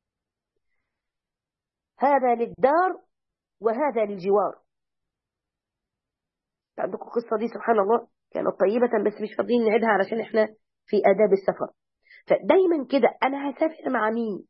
هذا للدار وهذا للجوار عندكم القصة دي سبحان الله كانت طيبة بس مش فاضيين نعيدها علشان احنا في آداب السفر فدايما كده أنا هسافر مع مين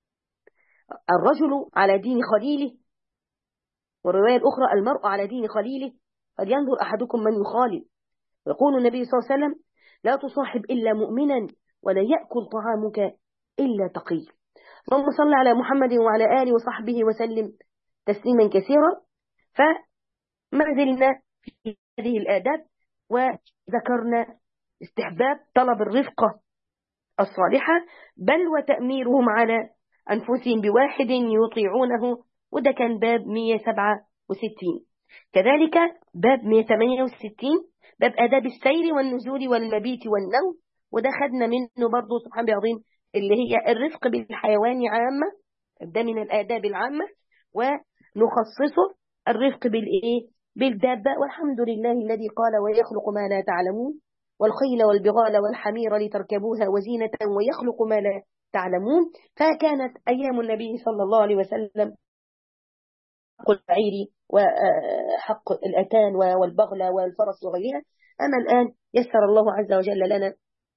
الرجل على دين خليله والرواية الأخرى المرء على دين خليله فلينظر أحدكم من يخالل يقول النبي صلى الله عليه وسلم لا تصاحب إلا مؤمنا ولا يأكل طعامك إلا تقي اللهم صل على محمد وعلى آله وصحبه وسلم تسليما كثيرا فما زلنا في هذه الآداب وذكرنا استحباب طلب الرفقة الصالحة بل وتأميرهم على أنفسهم بواحد يطيعونه وده كان باب 167 كذلك باب 168 باب آداب السير والنزول والمبيت والنوم وده خدنا منه برضه سبحان الله العظيم اللي هي الرفق بالحيوان عامة ده من الآداب العامة ونخصصه الرفق بالإيه بالدابة والحمد لله الذي قال ويخلق ما لا تعلمون والخيل والبغال والحمير لتركبوها وزينة ويخلق ما لا تعلمون فكانت أيام النبي صلى الله عليه وسلم حق البعير وحق الأتان والبغلة والفرس وغيرها أما الآن يسر الله عز وجل لنا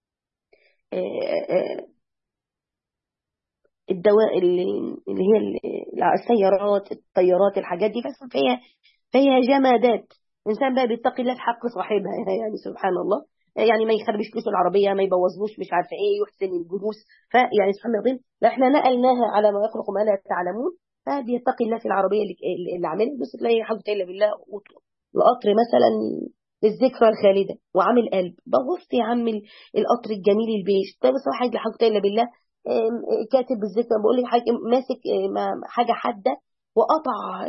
الدواء اللي هي السيارات الطيارات الحاجات دي فهي فهي جمادات الإنسان بقى بيتقي الله في حق صاحبها يعني سبحان الله يعني ما يخربش فلوس العربية ما يبوظلوش مش عارفة ايه يحسن الجلوس فيعني سبحان الله العظيم احنا نقلناها على ما يخلق ما لا تعلمون فبيتقي الله في العربية اللي, اللي عاملها بس تلاقي حاجة إلا بالله القطر مثلا للذكرى الخالدة وعامل قلب بغصت يا عم القطر الجميل البيش طيب بس واحد لا حاجة إلا بالله كاتب بالذكرى بقول لك حاجة ماسك حاجة حادة وقطع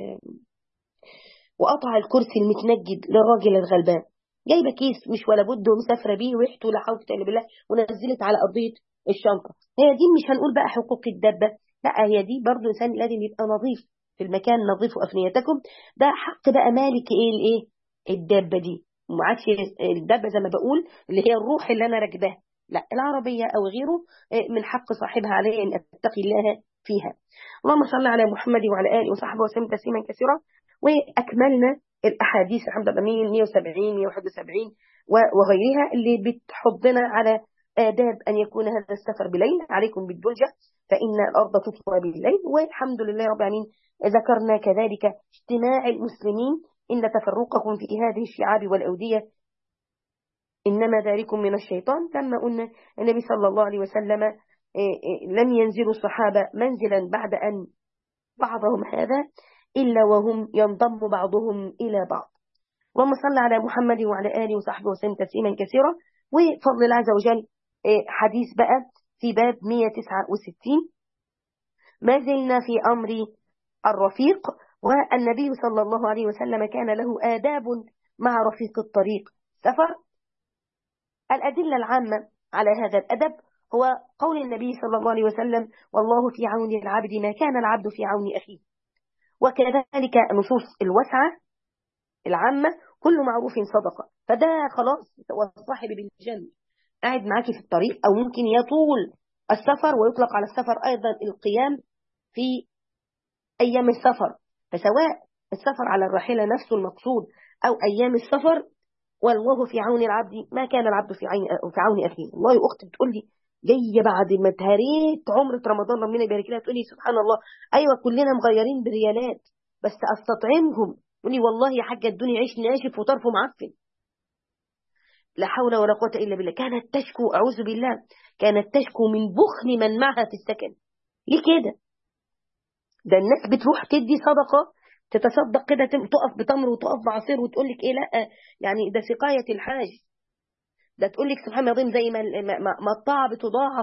وقطع الكرسي المتنجد للراجل الغلبان جايبه كيس مش ولا بد ومسافره بيه وريحته لا حول الا بالله ونزلت على ارضيه الشنطه هي دي مش هنقول بقى حقوق الدبه لا هي دي برضه انسان لازم يبقى نظيف في المكان نظيفوا افنيتكم ده حق بقى مالك ايه الايه الدابه دي وما عادش الدابه زي ما بقول اللي هي الروح اللي انا راكباها لا العربيه او غيره من حق صاحبها عليه ان اتقي الله فيها اللهم صل على محمد وعلى اله وصحبه وسلم تسليما كثيرا واكملنا الاحاديث الحمد لله 170 171 وغيرها اللي بتحضنا على آداب أن يكون هذا السفر بليل عليكم بالدلجة فإن الأرض تطوى بالليل والحمد لله رب العالمين ذكرنا كذلك اجتماع المسلمين إن تفرقكم في هذه الشعاب والأودية إنما ذلكم من الشيطان لما قلنا النبي صلى الله عليه وسلم لم ينزلوا الصحابة منزلا بعد أن بعضهم هذا إلا وهم ينضم بعضهم إلى بعض اللهم صل على محمد وعلى آله وصحبه وسلم تسليما كثيرا وفضل الله عز وجل حديث بقى في باب 169 ما زلنا في أمر الرفيق والنبي صلى الله عليه وسلم كان له آداب مع رفيق الطريق سفر الأدلة العامة على هذا الأدب هو قول النبي صلى الله عليه وسلم والله في عون العبد ما كان العبد في عون أخيه وكذلك النصوص الواسعة العامة كل معروف صدقة فده خلاص هو صاحب بالجنة قاعد معاكي في الطريق أو ممكن يطول السفر ويطلق على السفر أيضا القيام في أيام السفر فسواء السفر على الراحلة نفسه المقصود أو أيام السفر والله في عون العبد ما كان العبد في عون في عون أخيه والله أختي بتقول لي جاية بعد ما اتهريت عمرة رمضان ربنا يبارك لها تقول لي سبحان الله أيوة كلنا مغيرين بريالات بس أستطعمهم تقول لي والله يا حاجة الدنيا عيش ناشف وطرفه معفن لا حول ولا قوة إلا بالله كانت تشكو أعوذ بالله كانت تشكو من بخل من معها في السكن ليه كده ده الناس بتروح تدي صدقة تتصدق كده تقف بتمر وتقف بعصير وتقول لك ايه لا يعني ده سقاية الحاج ده تقول لك سبحان الله العظيم زي ما ما الطاعة بتضاعف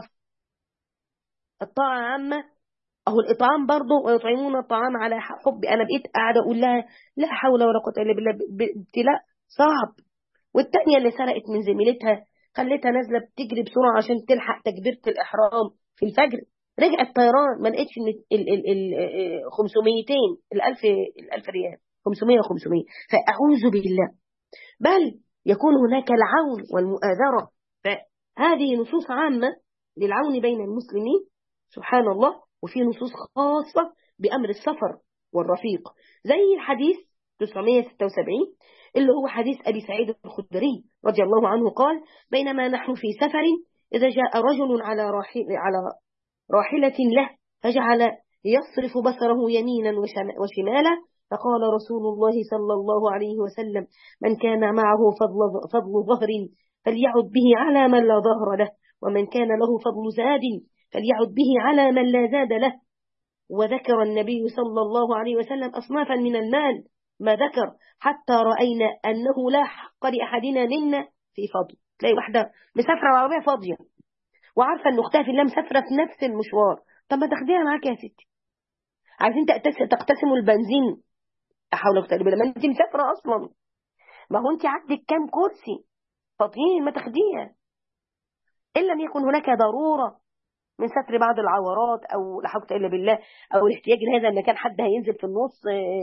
الطاعة عامة اهو الاطعام برضه ويطعمون الطعام على حب انا بقيت قاعده اقول لها لا حول ولا قوه الا بالله ابتلاء صعب والتانية اللي سرقت من زميلتها خلتها نازله بتجري بسرعه عشان تلحق تكبيره الاحرام في الفجر رجعت طيران ما لقيتش ال ال ال 500 ال 1000 ال 1000 ريال 500 و500 فاعوذ بالله بل يكون هناك العون والمؤازره فهذه نصوص عامه للعون بين المسلمين سبحان الله وفي نصوص خاصة بأمر السفر والرفيق زي الحديث 976 اللي هو حديث أبي سعيد الخدري رضي الله عنه قال بينما نحن في سفر إذا جاء رجل على راحل على راحلة له فجعل يصرف بصره يمينا وشمالا فقال رسول الله صلى الله عليه وسلم من كان معه فضل, فضل ظهر فليعد به على من لا ظهر له ومن كان له فضل زاد فليعد به على من لا زاد له وذكر النبي صلى الله عليه وسلم أصنافا من المال ما ذكر حتى رأينا أنه لا حق لأحدنا منا في فضل تلاقي واحدة مسافرة العربية فاضية وعارفة أن أختها في الله مسافرة في نفس المشوار طب ما تاخديها معاك يا ستي عايزين تقتسموا البنزين أحاول أقتل ما أنت مسافرة أصلا ما هو أنت عندك كام كرسي فاضيين ما تاخديها إن لم يكن هناك ضرورة من ستر بعض العورات او لا حول الا بالله او الاحتياج لهذا ان كان حد هينزل في النص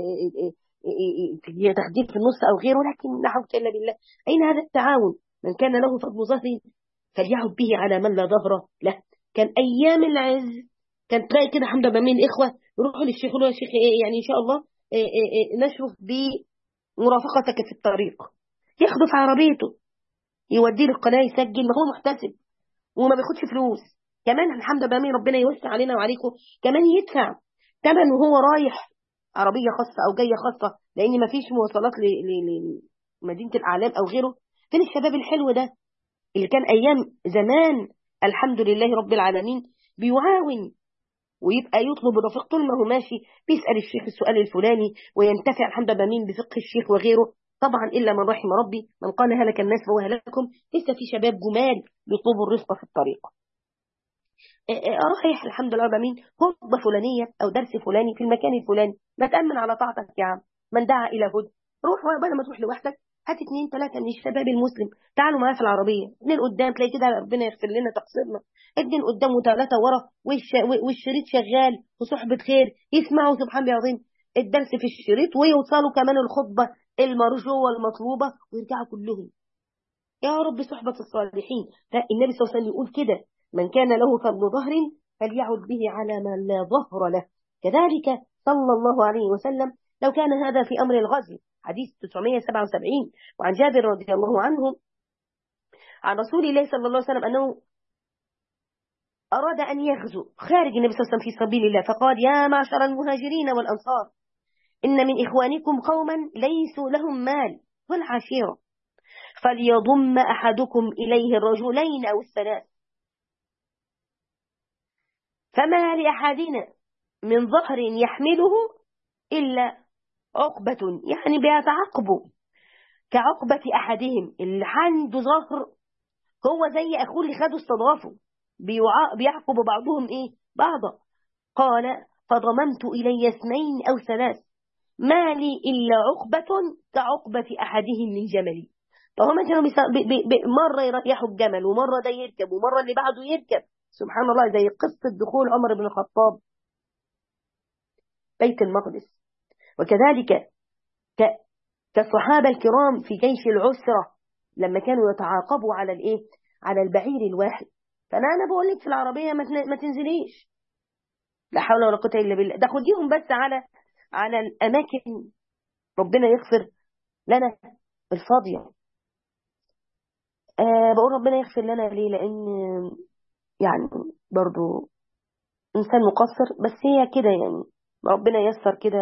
تخدير في النص او غيره لكن لا حول الا بالله اين هذا التعاون من كان له فضل ظهر فليعد به على من لا ظهر له كان ايام العز كان تلاقي كده حمد بمين اخوه يروحوا للشيخ يقولوا يا شيخ يعني ان شاء الله نشرف بمرافقتك في الطريق ياخده في عربيته يوديه للقناه يسجل ما هو محتسب وما بياخدش فلوس كمان الحمد لله ربنا يوسع علينا وعليكم كمان يدفع ثمن وهو رايح عربيه خاصه او جايه خاصه لان ما فيش مواصلات لمدينه الاعلام او غيره فين الشباب الحلو ده اللي كان ايام زمان الحمد لله رب العالمين بيعاون ويبقى يطلب الرفيق طول ما هو ماشي بيسال الشيخ السؤال الفلاني وينتفع الحمد لله مين بفقه الشيخ وغيره طبعا الا من رحم ربي من قال هلك الناس فهو هلككم لسه في شباب جمال بيطلبوا الرزق في الطريق رايح الحمد لله مين خطبه فلانيه او درس فلاني في المكان الفلاني ما تامن على طاعتك يا عم من دعا الى هدى روح بدل ما تروح لوحدك هات اثنين ثلاثه من الشباب المسلم تعالوا معايا في العربيه اثنين قدام تلاقي كده ربنا يغفر لنا تقصيرنا اثنين قدام وثلاثه ورا والشريط شغال وصحبه خير يسمعوا سبحان الله العظيم الدرس في الشريط ويوصلوا كمان الخطبه المرجوه المطلوبه ويرجعوا كلهم يا رب صحبه الصالحين فالنبي صلى الله عليه وسلم يقول كده من كان له فضل ظهر فليعد به على من لا ظهر له كذلك صلى الله عليه وسلم لو كان هذا في أمر الغزو حديث 977 وعن جابر رضي الله عنه عن رسول الله صلى الله عليه وسلم أنه أراد أن يغزو خارج النبي صلى الله عليه وسلم في سبيل الله فقال يا معشر المهاجرين والأنصار إن من إخوانكم قوما ليسوا لهم مال ولا عشيرة فليضم أحدكم إليه الرجلين أو الثلاث فما لأحدنا من ظهر يحمله إلا عقبة يعني بيتعقبوا كعقبة أحدهم اللي عنده ظهر هو زي أخوه اللي خدوا استضافه بيعقب بعضهم إيه بعضا قال فضممت إلي اثنين أو ثلاث ما لي إلا عقبة كعقبة أحدهم من جملي فهم كانوا بي بي بي مرة يريحوا الجمل ومرة ده يركب ومرة اللي بعده يركب سبحان الله زي قصة دخول عمر بن الخطاب بيت المقدس وكذلك كالصحابة الكرام في جيش العسرة لما كانوا يتعاقبوا على الايه على البعير الواحد فانا انا بقول لك في العربية ما تنزليش لا حول ولا قوة الا بالله ده خديهم بس على على الاماكن ربنا يغفر لنا الفاضية أه بقول ربنا يغفر لنا ليه لان يعني برضو إنسان مقصر بس هي كده يعني ربنا يسر كده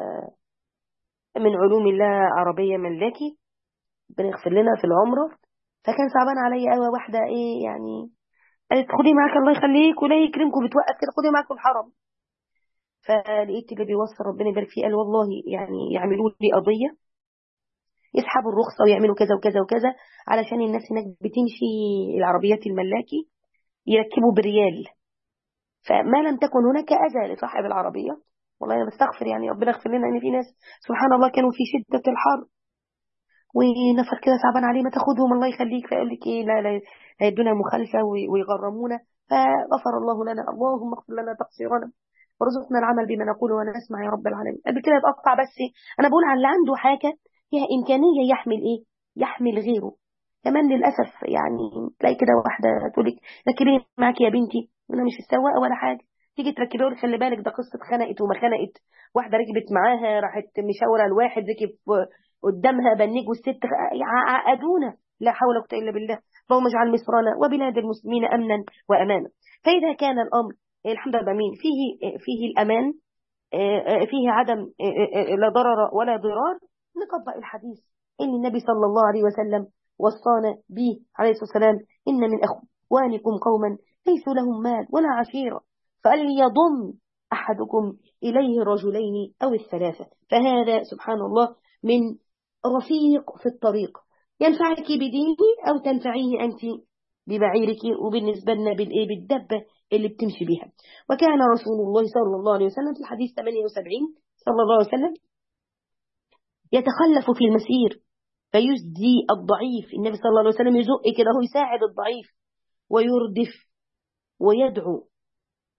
من علوم الله عربية ملاكي ربنا يغفر لنا في العمرة فكان صعبان عليا قوي واحدة ايه يعني قالت خدي معاك الله يخليك ولا يكرمكم بتوقف كده خدي معاك الحرم فلقيت اللي بيوصل ربنا يبارك فيه قال والله يعني يعملوا لي قضية يسحبوا الرخصة ويعملوا كذا وكذا وكذا علشان الناس هناك بتمشي العربيات الملاكي يركبوا بريال فما لم تكن هناك أذى لصاحب العربية والله أنا بستغفر يعني ربنا يغفر لنا إن في ناس سبحان الله كانوا في شدة الحر ونفر كده صعبان عليه ما تاخدهم الله يخليك فيقول لك ايه لا لا هيدونا مخالفة ويغرمونا فغفر الله لنا اللهم اغفر لنا تقصيرنا وارزقنا العمل بما نقول ونسمع يا رب العالمين قبل كده يتقطع بس انا بقول على اللي عنده حاجة فيها إمكانية يحمل ايه يحمل غيره كمان للأسف يعني تلاقي كده واحدة تقول لك ركبيني معاكي يا بنتي وانا مش السواقة ولا حاجة تيجي تركبيه خلي بالك ده قصة خنقت وما خنقت واحدة ركبت معاها راحت مشاورة الواحد ركب قدامها بنجوا الست عقدونا لا حول ولا قوة إلا بالله اللهم اجعل مصرنا وبلاد المسلمين أمنا وأمانا فإذا كان الأمر الحمد لله مين فيه فيه الأمان فيه عدم لا ضرر ولا ضرار نطبق الحديث إن النبي صلى الله عليه وسلم وصانا به عليه الصلاة والسلام إن من أخوانكم قوما ليسوا لهم مال ولا عشيرة فليضم أحدكم إليه رجلين أو الثلاثة فهذا سبحان الله من رفيق في الطريق ينفعك بدينه أو تنفعيه أنت ببعيرك وبالنسبة لنا بالإيه بالدبة اللي بتمشي بها وكان رسول الله صلى الله عليه وسلم في الحديث 78 صلى الله عليه وسلم يتخلف في المسير فيسدي الضعيف النبي صلى الله عليه وسلم يزق كده هو يساعد الضعيف ويردف ويدعو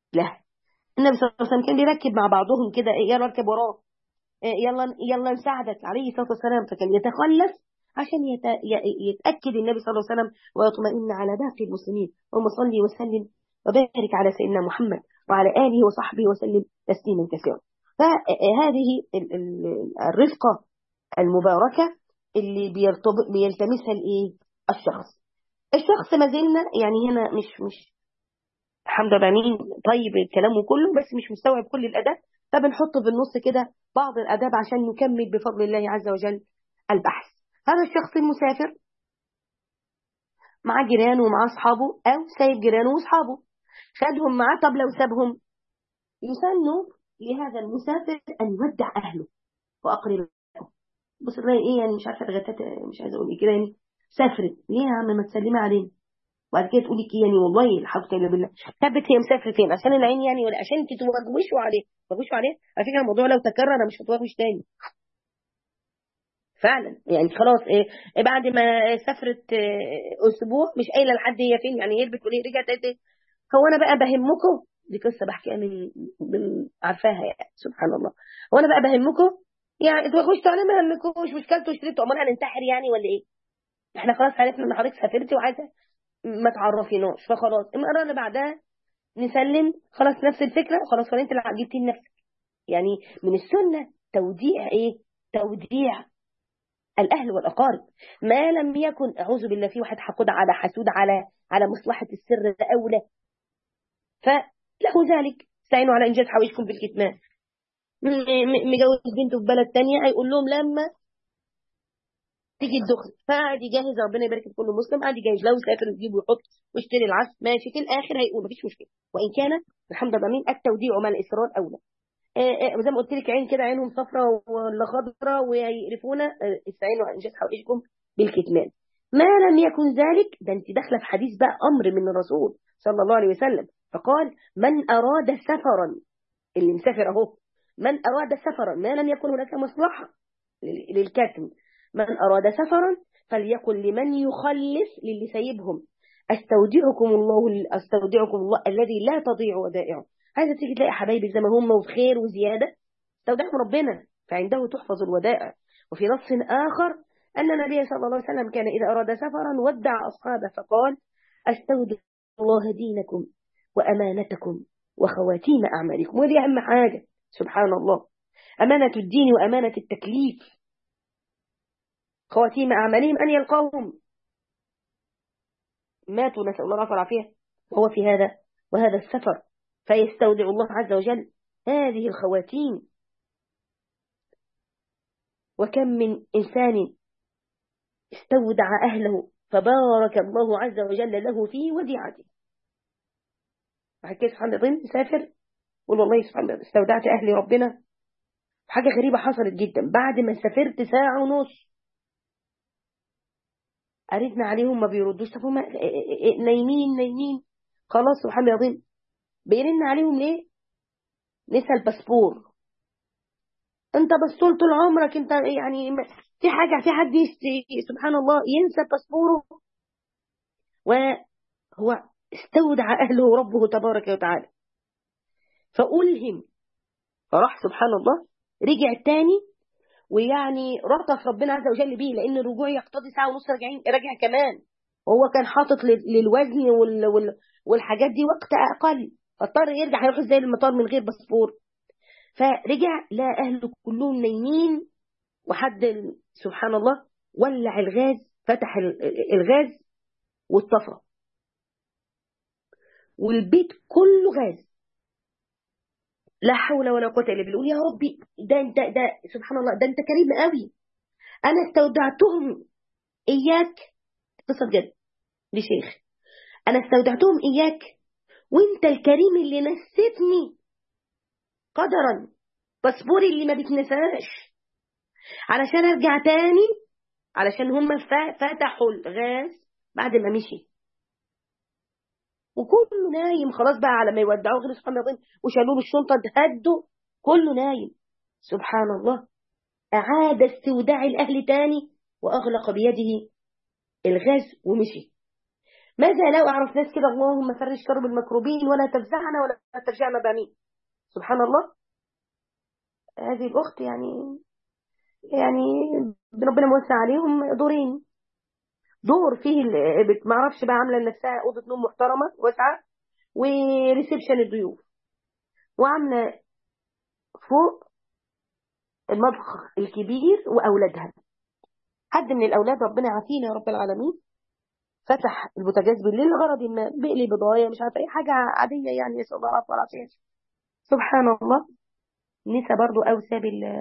لا النبي صلى الله عليه وسلم كان بيركب مع بعضهم كده إيه، يلا اركب وراه إيه، يلا يلا نساعدك عليه الصلاه والسلام فكان يتخلف عشان يت... ي- يتاكد النبي صلى الله عليه وسلم ويطمئن على باقي المسلمين اللهم صل وسلم وبارك على سيدنا محمد وعلى اله وصحبه وسلم تسليما كثيرا فهذه ال- ال- الرفقه المباركه اللي بيرتبط بيلتمسها الايه الشخص الشخص ما زلنا يعني هنا مش مش الحمد لله مين طيب كلامه كله بس مش مستوعب كل الاداب فبنحط في النص كده بعض الاداب عشان نكمل بفضل الله عز وجل البحث هذا الشخص المسافر مع جيرانه ومع اصحابه او سايب جيرانه واصحابه خدهم معاه طب لو سابهم يسن لهذا المسافر ان يودع اهله واقربائه بص تلاقي ايه يعني مش عارفه اتغتت مش عايزه اقول ايه كده يعني سافرت ليه يا عم ما تسلمي علينا وبعد كده تقولي كي يعني والله الحمد لله بالله ثبت هي مسافره فين عشان العين يعني ولا عشان انت توغوشوا عليه توغوشوا عليه على فكره الموضوع لو تكرر انا مش هتوغوش تاني فعلا يعني خلاص إيه إيه بعد ما سافرت إيه اسبوع مش قايله لحد هي فين يعني هربت وليه رجعت قالت إيه؟ هو انا بقى بهمكم دي قصه بحكيها من من عارفاها يعني سبحان الله هو انا بقى بهمكم يعني توغوشتوا عليه ما همكوش مش كلتوا وشربتوا امال هننتحر يعني ولا ايه احنا خلاص عرفنا ان حضرتك سافرتي وعايزه ما تعرفيناش فخلاص المره اللي بعدها نسلم خلاص نفس الفكره خلاص ولا انت اللي جبتيه لنفسك يعني من السنه توديع ايه توديع الاهل والاقارب ما لم يكن اعوذ بالله في واحد حقود على حسود على على مصلحه السر اولى فله ذلك استعينوا على انجاز حوائجكم بالكتمان م- م- مجوز بنته في بلد تانية هيقول لهم لما تيجي الدخل فقعد يجهز ربنا يبارك في كل مسلم قعد يجهز لو سافر يجيب ويحط ويشتري العسل ماشي في الاخر هيقول مفيش مشكله وان كان الحمد لله مين التوديع مع الاصرار اولى آه، آه، زي ما قلت لك عين كده عينهم صفراء ولا خضراء ويقرفونا آه، استعينوا على انجاز حوائجكم بالكتمان ما لم يكن ذلك ده انت داخله في حديث بقى امر من الرسول صلى الله عليه وسلم فقال من اراد سفرا اللي مسافر اهو من اراد سفرا ما لم يكن هناك مصلحه لل- للكتم من أراد سفرا فليقل لمن يخلف للي سايبهم استودعكم الله استودعكم الله الذي لا تضيع ودائعه هذا تيجي تلاقي حبايبك زي ما هم وفي خير وزياده استودعهم ربنا فعنده تحفظ الودائع وفي نص آخر أن النبي صلى الله عليه وسلم كان إذا أراد سفرا ودع أصحابه فقال استودع الله دينكم وأمانتكم وخواتيم أعمالكم ودي أهم حاجة سبحان الله أمانة الدين وأمانة التكليف خواتيم أعمالهم أن يلقاهم ماتوا نسأل الله العافية والعافية وهو في هذا وهذا السفر فيستودع الله عز وجل هذه الخواتيم وكم من إنسان استودع أهله فبارك الله عز وجل له في وديعته بعد كده سبحان الله سافر قول والله سبحان الله استودعت أهلي ربنا حاجة غريبة حصلت جدا بعد ما سافرت ساعة ونص قريتنا عليهم ما بيردوش طب هم نايمين نايمين خلاص سبحان الله العظيم بيرن عليهم ليه نسى الباسبور انت بصول طول عمرك انت يعني ما- في حاجة في حد يست- سبحان الله ينسى باسبوره وهو استودع أهله ربه تبارك وتعالى فألهم فراح سبحان الله رجع تاني ويعني رطف ربنا عز وجل بيه لأن الرجوع يقتضي ساعة ونص راجعين راجع كمان وهو كان حاطط لل- للوزن وال وال والحاجات دي وقت أقل فاضطر يرجع هيروح ازاي المطار من غير باسبور فرجع لقى أهله كلهم نايمين وحد ال- سبحان الله ولع الغاز فتح ال- الغاز والطفى والبيت كله غاز لا حول ولا قوة إلا بالله يا ربي ده انت ده سبحان الله ده انت كريم قوي انا استودعتهم اياك قصة بجد لشيخ انا استودعتهم اياك وانت الكريم اللي نسيتني قدرا باسبوري اللي ما بتنساش علشان ارجع تاني علشان هم ف- فتحوا الغاز بعد ما مشي وكله نايم خلاص بقى على ما يودعوه غير سبحان الله وشالوه بالشنطه اتهدوا كله نايم سبحان الله أعاد استوداع الأهل تاني وأغلق بيده الغاز ومشي ماذا لو أعرف ناس كده اللهم فرج كرب المكروبين ولا تفزعنا ولا ترجعنا بامين سبحان الله هذه الأخت يعني يعني ربنا موسع عليهم دورين دور فيه ما اعرفش بقى عامله لنفسها اوضه نوم محترمه واسعه وريسبشن الضيوف وعامله فوق المطبخ الكبير واولادها حد من الاولاد ربنا يعافينا يا رب العالمين فتح البوتاجاز بالليل لغرض ما بقلي بضايه مش عارفه اي حاجه عاديه يعني يسال الله العافيه والعافيه سبحان الله نسى برضو او ساب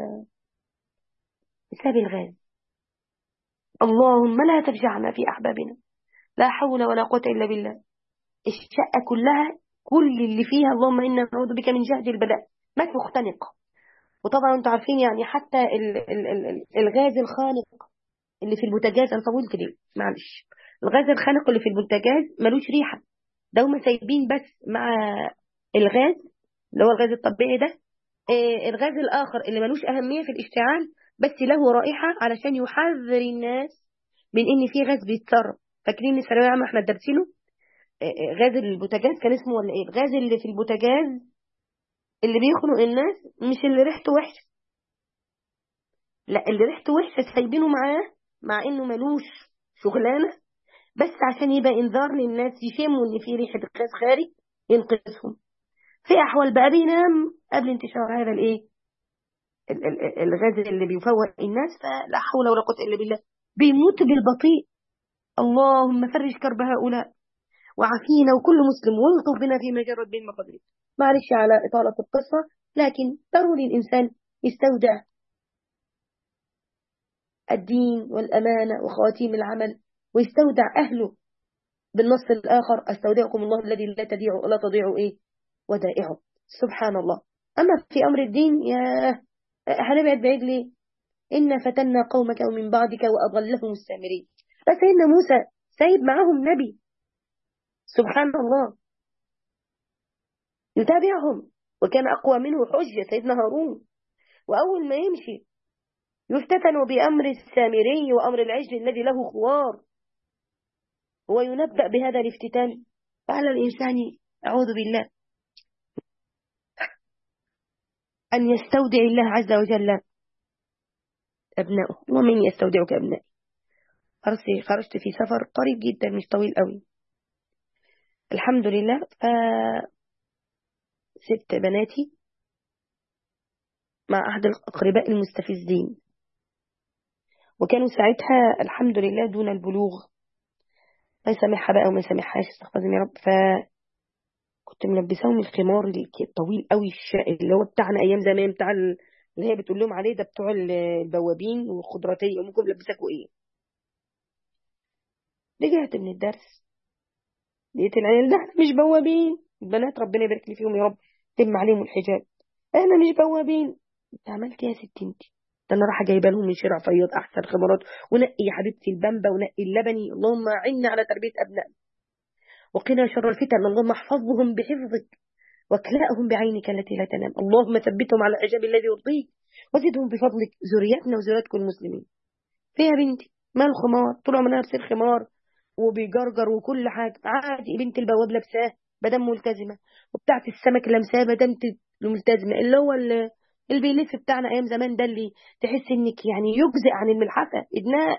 ساب الغاز اللهم لا تفجعنا في احبابنا لا حول ولا قوه الا بالله الشقه كلها كل اللي فيها اللهم انا نعوذ بك من جهد البلاء مات مختنق وطبعا انتوا عارفين يعني حتى ال ال ال الغاز الخانق اللي في البوتاجاز انا طولت ليه معلش الغاز الخانق اللي في البوتاجاز ملوش ريحه ده هم سايبين بس مع الغاز اللي هو الغاز الطبيعي ده آه الغاز الاخر اللي ملوش اهميه في الاشتعال بس له رائحه علشان يحذر الناس من ان في غاز بيتسرب فاكرين الثانويه العامه احنا دارسينه آه غاز البوتاجاز كان اسمه ولا ايه الغاز اللي في البوتاجاز اللي بيخنق الناس مش اللي ريحته وحشه لا اللي ريحته وحشه سايبينه معاه مع انه ملوش شغلانه بس عشان يبقى انذار للناس يشموا ان في ريحه غاز خارج ينقذهم في احوال بقى بينام قبل انتشار هذا الايه الغاز اللي بيفوق الناس فلا حول ولا قوه الا بالله بيموت بالبطيء اللهم فرج كرب هؤلاء وعافينا وكل مسلم والطف بنا فيما جرت به المقادير معلش على إطالة القصة لكن ضروري الإنسان يستودع الدين والأمانة وخواتيم العمل ويستودع أهله بالنص الآخر استودعكم الله الذي لا تضيع لا تضيع إيه ودائعه سبحان الله أما في أمر الدين يا هنبعد بعيد ليه إن فتنا قومك ومن بعدك وأضلهم السامرين بس إن موسى سايب معهم نبي سبحان الله يتابعهم وكان أقوى منه حجة سيدنا هارون وأول ما يمشي يفتتن بأمر السامري وأمر العجل الذي له خوار هو ينبأ بهذا الافتتان فعلى الإنسان أعوذ بالله أن يستودع الله عز وجل أبنائه ومن يستودعك أبنائي خرجت في سفر قريب جدا مش طويل قوي الحمد لله ف سبت بناتي مع أحد الأقرباء المستفزين وكانوا ساعتها الحمد لله دون البلوغ ما يسامحها بقى وما يسامحهاش استغفر يا رب ف كنت ملبساهم الخمار الطويل قوي اللي هو بتاعنا ايام زمان بتاع اللي هي بتقول لهم عليه ده بتوع البوابين والخضراتيه ممكن لبسكوا ايه رجعت من الدرس لقيت العيال ده احنا مش بوابين البنات ربنا يبارك لي فيهم يا رب تم عليهم الحجاب احنا مش بوابين انت عملت ايه يا ست انت ده انا رايحه جايبه لهم من شارع فياض احسن خبرات ونقي يا حبيبتي البامبا ونقي اللبني اللهم عنا على تربيه ابنائنا وقنا شر الفتن اللهم احفظهم بحفظك واكلأهم بعينك التي لا تنام اللهم ثبتهم على الحجاب الذي يرضيك وزدهم بفضلك ذريتنا وذريات كل المسلمين فيها بنتي ما الخمار طول عمرها لابسه الخمار وبيجرجر وكل حاجه عادي بنت البواب لابساه بدم ملتزمه وبتاعت السمك لمساه بدم ملتزمه اللي هو اللي بيلف بتاعنا ايام زمان ده اللي تحس انك يعني يجزئ عن الملحفه ابناء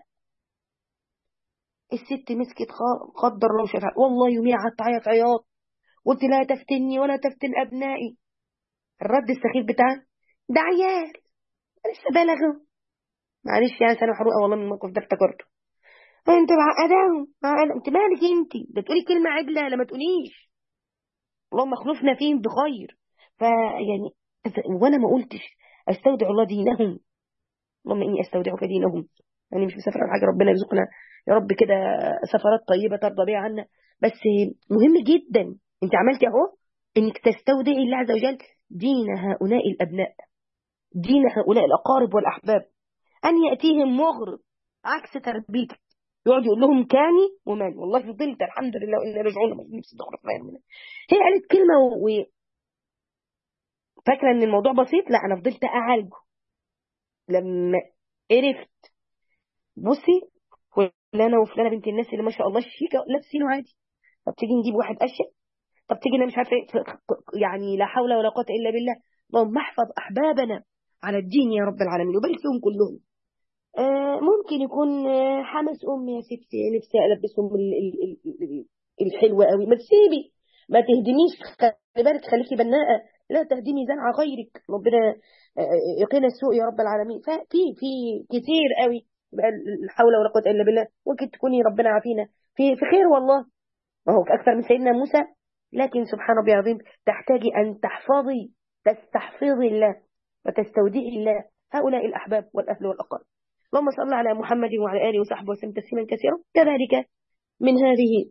الست مسكت قدر الله شفاء والله يوميها قعدت تعيط عياط قلت لا تفتني ولا تفتن ابنائي الرد السخيف بتاعها ده عيال لسه بلغوا معلش يعني انا محروقه والله من الموقف ده افتكرته انت معقداهم انت مالك انت ده تقولي كلمه عدله لما تقوليش اللهم اخلفنا فيهم بخير فيعني وانا ما قلتش استودع الله دينهم اللهم اني استودعك دينهم يعني مش مسافر على حاجه ربنا يرزقنا يا رب كده سفرات طيبه ترضى بيها عنا بس مهم جدا انت عملتي اهو انك تستودعي الله عز وجل دين هؤلاء الابناء دين هؤلاء الاقارب والاحباب ان ياتيهم مغرب عكس تربيتك يقعد يقول لهم كاني وماني والله فضلت الحمد لله وإنا رجعون نفسي تخرج منها هي قالت كلمة و... فاكرة ان الموضوع بسيط لا انا فضلت اعالجه لما عرفت بصي فلانة وفلانة بنت الناس اللي ما شاء الله شيكة لابسينه عادي طب تيجي نجيب واحد اشياء طب تيجي مش عارفه يعني لا حول ولا قوه الا بالله اللهم احفظ احبابنا على الدين يا رب العالمين وبارك فيهم كلهم آه ممكن يكون آه حمس امي يا ستي نفسي البسهم الحلوه قوي ما تسيبي ما تهدميش خلي بالك خليكي بناءه لا تهدمي زرع غيرك ربنا يقينا السوء يا رب العالمين ففي في كتير قوي لا حول ولا قوه الا بالله ممكن تكوني ربنا عافينا في في خير والله ما هو اكثر من سيدنا موسى لكن سبحان ربي العظيم تحتاجي ان تحفظي تستحفظي الله وتستودعي الله هؤلاء الاحباب والاهل والاقارب اللهم صل على محمد وعلى اله وصحبه وسلم تسليما كثيرا كذلك من هذه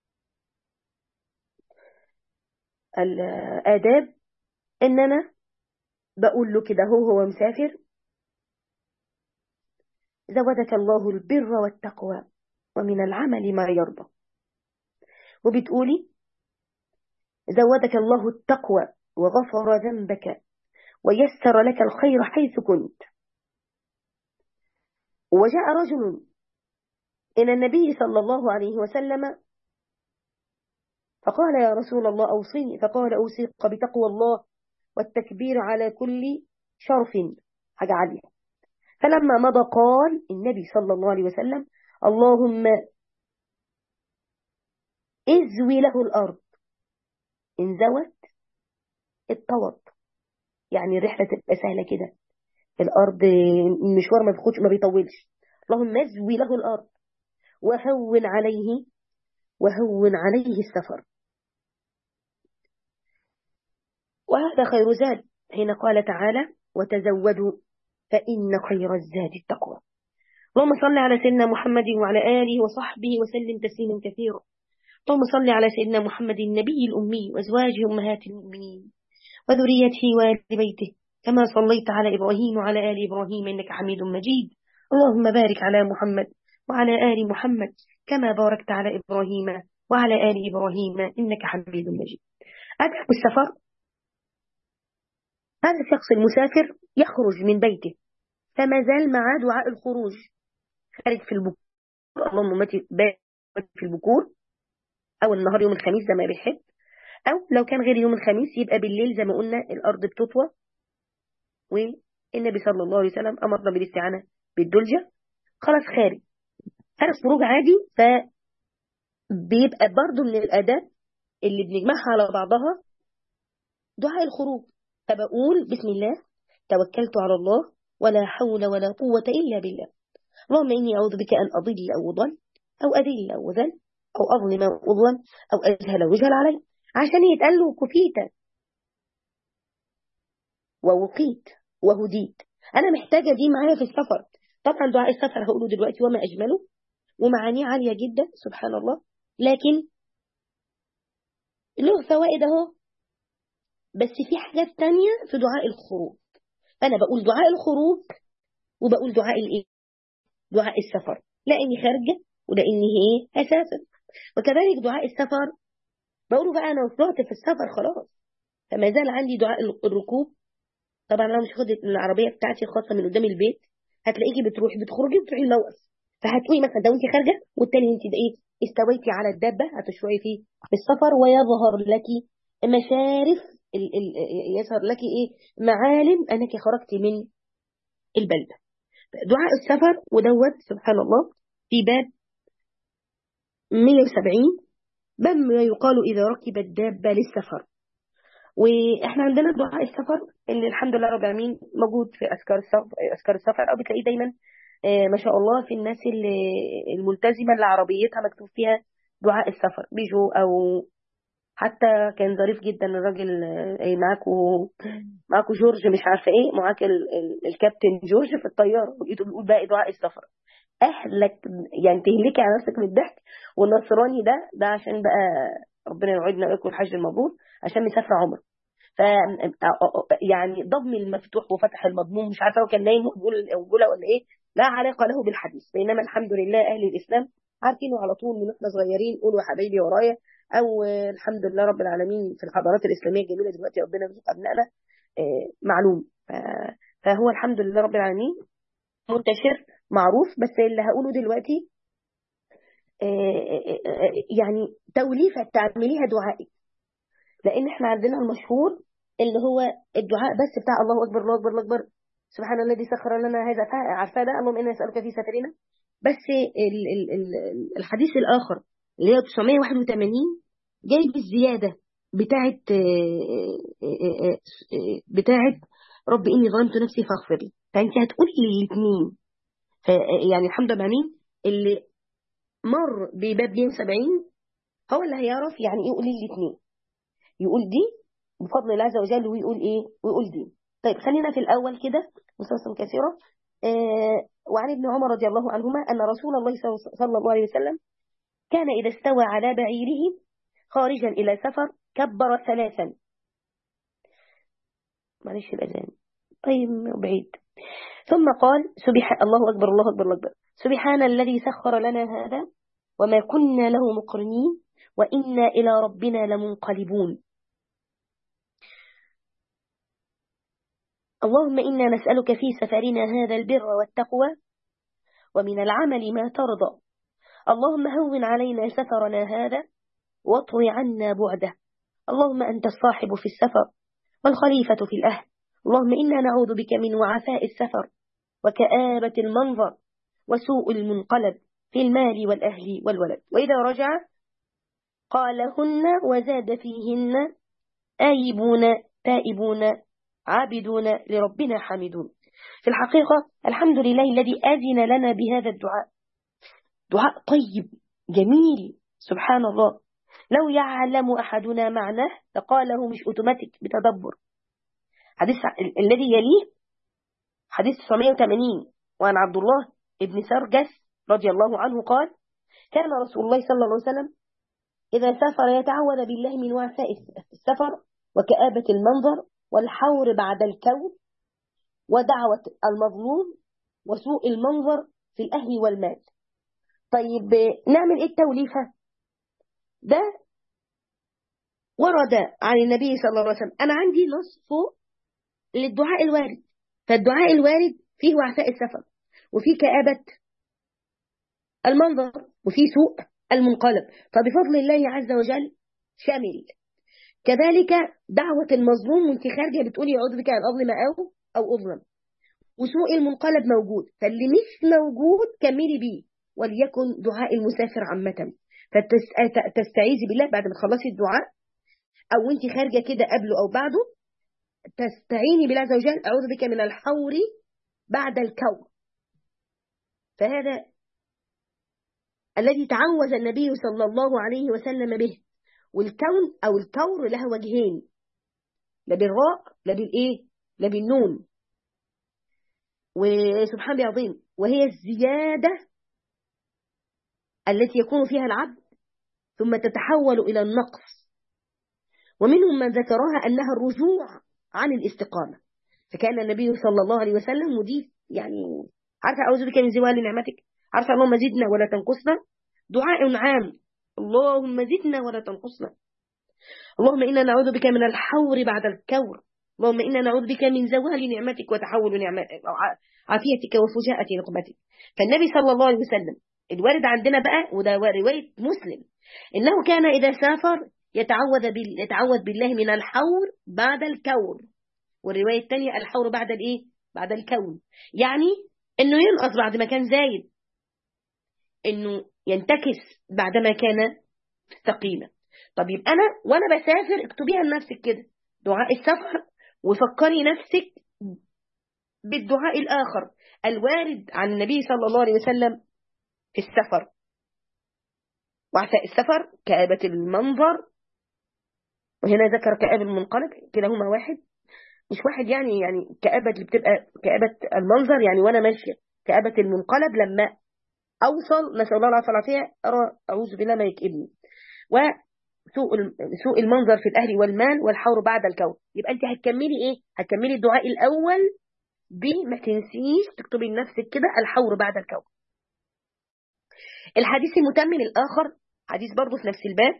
الآداب إن أنا بقول له كده هو هو مسافر زودك الله البر والتقوى ومن العمل ما يرضى وبتقولي زودك الله التقوى وغفر ذنبك ويسر لك الخير حيث كنت وجاء رجل إلى النبي صلى الله عليه وسلم فقال يا رسول الله أوصني فقال أوصيك بتقوى الله والتكبير على كل شرف حاجة عالية فلما مضى قال النبي صلى الله عليه وسلم اللهم ازوي له الأرض إن زوت اتطوت يعني الرحلة تبقى سهلة كده الأرض المشوار ما بياخدش ما بيطولش اللهم ازوي له الأرض وهون عليه وهون عليه السفر وهذا خير زاد حين قال تعالى وتزودوا فإن خير الزاد التقوى اللهم صل على سيدنا محمد وعلى آله وصحبه وسلم تسليما كثيرا اللهم صل على سيدنا محمد النبي الأمي وأزواجه أمهات المؤمنين وذريته وآل بيته كما صليت على إبراهيم وعلى آل إبراهيم إنك حميد مجيد اللهم بارك على محمد وعلى آل محمد كما باركت على إبراهيم وعلى آل إبراهيم إنك حميد مجيد أدعو السفر هذا الشخص المسافر يخرج من بيته فما زال معاه دعاء الخروج خارج في البكور اللهم ماتي في البكور أو النهار يوم الخميس زي ما بيحب أو لو كان غير يوم الخميس يبقى بالليل زي ما قلنا الأرض بتطوى والنبي صلى الله عليه وسلم أمرنا بالاستعانة بالدلجة خلاص خارج خارج خروج عادي فبيبقى برضو من الأداة اللي بنجمعها على بعضها دعاء الخروج فبقول بسم الله توكلت على الله ولا حول ولا قوة إلا بالله اللهم إني أعوذ بك أن أضل أو أضل أو أذل أو أذل أو أظلم أو أظلم أو أجهل أو يجهل علي عشان يتقال له كفيت ووقيت وهديت أنا محتاجة دي معايا في السفر طبعا دعاء السفر هقوله دلوقتي وما أجمله ومعانيه عالية جدا سبحان الله لكن له فوائد اهو بس في حاجات تانية في دعاء الخروج فأنا بقول دعاء الخروج وبقول دعاء الإيه؟ دعاء السفر لأني خارجة ولأني إيه أساسا وكذلك دعاء السفر بقوله بقى أنا طلعت في السفر خلاص فما زال عندي دعاء الركوب طبعا أنا مش هاخد العربية بتاعتي الخاصة من قدام البيت هتلاقيكي بتروحي بتخرجي بتروحي الموقف فهتقولي مثلا ده وانت خارجه والتاني انت ده ايه استويتي على الدابه هتشوعي فيه في السفر ويظهر لك مشارف ال ال يظهر لك ايه معالم انك خرجت من البلده دعاء السفر ودوت سبحان الله في باب 170 باب ما يقال اذا ركب الدابه للسفر واحنا عندنا دعاء السفر اللي الحمد لله رب العالمين موجود في اذكار السفر اذكار السفر او بتلاقيه دايما ما شاء الله في الناس الملتزمه اللي عربيتها مكتوب فيها دعاء السفر بيجو او حتى كان ظريف جدا الراجل ايه معاكو معاكو جورج مش عارفه ايه معاك الكابتن جورج في الطياره ولقيته بيقول بقى دعاء السفر اهلك يعني تهلكي على نفسك من الضحك والنصراني ده ده عشان بقى ربنا يوعدنا وياكل الحج المبرور عشان مسافر عمره ف يعني ضم المفتوح وفتح المضموم مش عارفه هو كان نايم وبيقول ولا ايه لا علاقه له بالحديث بينما الحمد لله اهل الاسلام عارفينه على طول من واحنا صغيرين قولوا حبايبي ورايا او الحمد لله رب العالمين في الحضارات الاسلاميه الجميله دلوقتي ربنا يرزق ابنائنا معلوم فهو الحمد لله رب العالمين منتشر معروف بس اللي هقوله دلوقتي يعني توليفة تعمليها دعائي لأن احنا عندنا المشهور اللي هو الدعاء بس بتاع الله أكبر الله أكبر الله أكبر سبحان الذي سخر لنا هذا عارفاه ده اللهم إنا نسألك في سفرنا بس ال ال ال الحديث الآخر اللي هي 981 جايب الزيادة بتاعت بتاعت رب إني ظلمت نفسي فاغفر لي فأنت هتقولي الاثنين يعني الحمد لله مين اللي مر بباب 170 هو اللي هيعرف يعني ايه يقول الاثنين يقول دي بفضل الله عز وجل ويقول ايه ويقول دي طيب خلينا في الاول كده مسلسل كثيرة آه وعن ابن عمر رضي الله عنهما أن رسول الله صلى الله عليه وسلم كان إذا استوى على بعيره خارجا إلى سفر كبر ثلاثا معلش الأذان طيب بعيد ثم قال سبح الله أكبر الله أكبر الله أكبر سبحان الذي سخر لنا هذا وما كنا له مقرنين وإنا إلى ربنا لمنقلبون اللهم إنا نسألك في سفرنا هذا البر والتقوى ومن العمل ما ترضى اللهم هون علينا سفرنا هذا واطوي عنا بعده اللهم أنت الصاحب في السفر والخليفة في الأهل اللهم إنا نعوذ بك من وعفاء السفر وكآبة المنظر وسوء المنقلب في المال والأهل والولد وإذا رجع قالهن وزاد فيهن آيبون تائبون عابدون لربنا حامدون في الحقيقة الحمد لله الذي أذن لنا بهذا الدعاء دعاء طيب جميل سبحان الله لو يعلم أحدنا معناه لقاله مش أوتوماتيك بتدبر حديث الذي يليه حديث 980 وعن عبد الله ابن سرجس رضي الله عنه قال كان رسول الله صلى الله عليه وسلم إذا سافر يتعوذ بالله من وعثاء السفر وكآبة المنظر والحور بعد الكون ودعوة المظلوم وسوء المنظر في الأهل والمال طيب نعمل إيه التوليفة ده ورد عن النبي صلى الله عليه وسلم أنا عندي نص فوق للدعاء الوارد فالدعاء الوارد فيه وعثاء السفر وفيه كآبة المنظر وفيه سوء المنقلب فبفضل الله عز وجل شامل كذلك دعوة المظلوم وانت خارجة بتقولي أعوذ بك أن أظلم أو أو أظلم وسوء المنقلب موجود فاللي مش موجود كملي بيه وليكن دعاء المسافر عامة فتستعيذي بالله بعد ما تخلصي الدعاء أو انت خارجة كده قبله أو بعده تستعيني بالله عز وجل أعوذ بك من الحور بعد الكون فهذا الذي تعوذ النبي صلى الله عليه وسلم به والكون أو الكور لها وجهين لا بالراء لا بالإيه لا بالنون وسبحان الله عظيم وهي الزيادة التي يكون فيها العبد ثم تتحول إلى النقص ومنهم من ذكرها أنها الرجوع عن الاستقامة فكان النبي صلى الله عليه وسلم مدير يعني عارفة أعوذ بك من زوال نعمتك عارفة اللهم زدنا ولا تنقصنا دعاء عام اللهم زدنا ولا تنقصنا اللهم إنا نعوذ بك من الحور بعد الكور اللهم إنا نعوذ بك من زوال نعمتك وتحول نعمتك عافيتك وفجاءة نقمتك فالنبي صلى الله عليه وسلم الوارد عندنا بقى وده رواية مسلم إنه كان إذا سافر يتعوذ بال... يتعوذ بالله من الحور بعد الكور والرواية الثانية الحور بعد الإيه؟ بعد الكون يعني إنه ينقص بعد ما كان زايد إنه ينتكس بعدما كان ثقيلا طب يبقى أنا وأنا بسافر اكتبيها لنفسك كده دعاء السفر وفكري نفسك بالدعاء الآخر الوارد عن النبي صلى الله عليه وسلم في السفر وعساء السفر كآبة المنظر وهنا ذكر كآبة المنقلب كلاهما واحد مش واحد يعني يعني كآبة اللي بتبقى كآبة المنظر يعني وأنا ماشية كآبة المنقلب لما أوصل نسأل الله العافية والعافية أرى أعوذ بالله ما يكئبني وسوء سوء المنظر في الأهل والمال والحور بعد الكون يبقى أنت هتكملي إيه؟ هتكملي الدعاء الأول بما تنسيش تكتبي لنفسك كده الحور بعد الكون الحديث المتمم الآخر حديث برضه في نفس الباب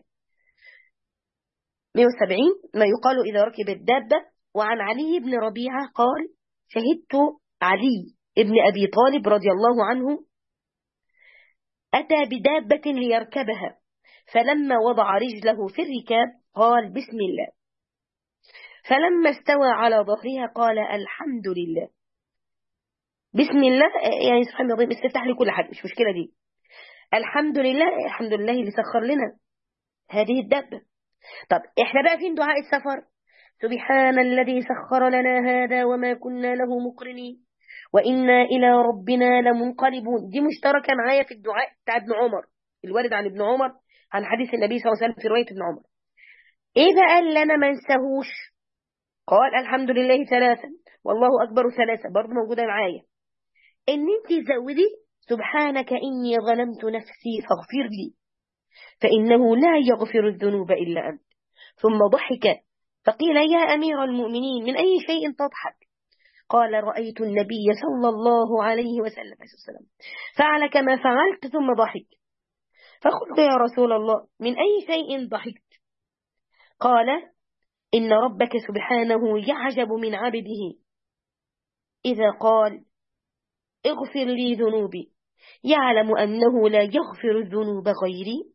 170 ما يقال إذا ركب الدابة وعن علي بن ربيعة قال شهدت علي ابن أبي طالب رضي الله عنه أتى بدابة ليركبها فلما وضع رجله في الركاب قال بسم الله فلما استوى على ظهرها قال الحمد لله بسم الله يعني سبحان الله استفتح لي كل حاجة مش مشكلة دي الحمد لله الحمد لله اللي سخر لنا هذه الدابة طب احنا بقى فين دعاء السفر سبحان الذي سخر لنا هذا وما كنا له مقرنين وإنا إلى ربنا لمنقلبون دي مشتركة معايا في الدعاء بتاع ابن عمر الوارد عن ابن عمر عن حديث النبي صلى الله عليه وسلم في رواية ابن عمر إيه بقى اللي أنا ما انساهوش قال الحمد لله ثلاثا والله أكبر ثلاثة برضه موجودة معايا إن أنت زودي سبحانك إني ظلمت نفسي فاغفر لي فإنه لا يغفر الذنوب إلا أنت ثم ضحك فقيل يا أمير المؤمنين من أي شيء تضحك قال رأيت النبي صلى الله عليه وسلم فعل كما فعلت ثم ضحك فقلت يا رسول الله من أي شيء ضحكت قال إن ربك سبحانه يعجب من عبده إذا قال اغفر لي ذنوبي يعلم أنه لا يغفر الذنوب غيري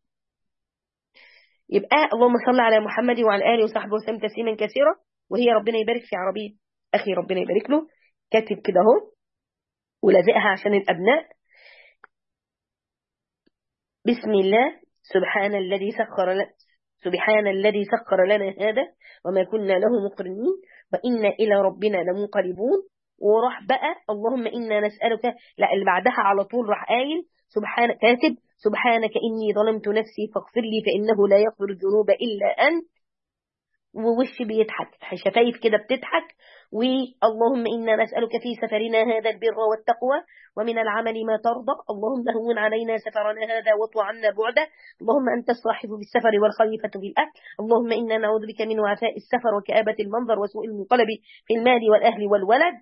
يبقى اللهم صل على محمد وعلى آله وصحبه وسلم تسليما كثيرا وهي ربنا يبارك في عربية أخي ربنا يبارك له كاتب كده اهو ولازقها عشان الأبناء بسم الله سبحان الذي سخر لنا سبحان الذي سخر لنا هذا وما كنا له مقرنين وإنا إلى ربنا لمنقلبون وراح بقى اللهم إنا نسألك لا اللي بعدها على طول راح قايل سبحان كاتب سبحانك إني ظلمت نفسي فاغفر لي فإنه لا يغفر الذنوب إلا أنت ووش بيضحك شفايف كده بتضحك واللهم إنا نسألك في سفرنا هذا البر والتقوى ومن العمل ما ترضى اللهم هون علينا سفرنا هذا واطو عنا بعده اللهم أنت الصاحب بالسفر والخليفة بالأهل اللهم إنا نعوذ بك من وعثاء السفر وكآبة المنظر وسوء المنقلب في المال والأهل والولد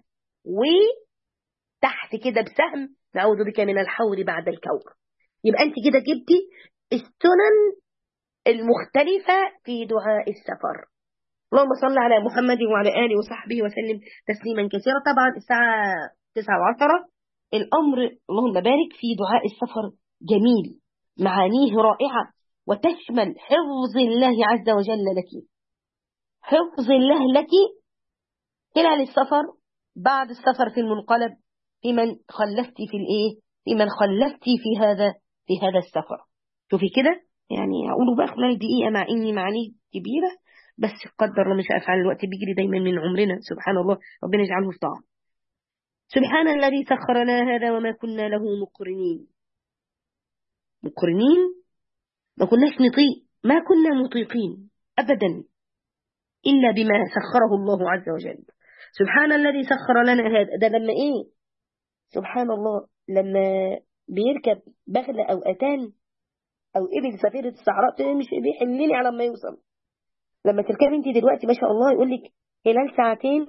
وتحت كده بسهم نعوذ بك من الحور بعد الكور يبقى أنت كده جبتي السنن المختلفة في دعاء السفر اللهم صل على محمد وعلى آله وصحبه وسلم تسليما كثيرا طبعا الساعة 9 و10 الأمر اللهم بارك في دعاء السفر جميل معانيه رائعة وتشمل حفظ الله عز وجل لك حفظ الله لك خلال السفر بعد السفر في المنقلب في من خلفت في الايه في من خلفت في هذا في هذا السفر شوفي كده يعني اقوله بقى خلال دقيقه مع اني معانيه كبيره بس قدر الله مش أفعل الوقت بيجري دايما من عمرنا سبحان الله ربنا يجعله في طاعة سبحان الذي سخر لنا هذا وما كنا له مقرنين مقرنين ما كناش نطيق ما كنا مطيقين أبدا إلا بما سخره الله عز وجل سبحان الذي سخر لنا هذا ده لما إيه سبحان الله لما بيركب بغلة أو أتان أو إبل سفيرة الصحراء مش بيحلني على ما يوصل لما تركبي انت دلوقتي ما شاء الله يقول لك خلال ساعتين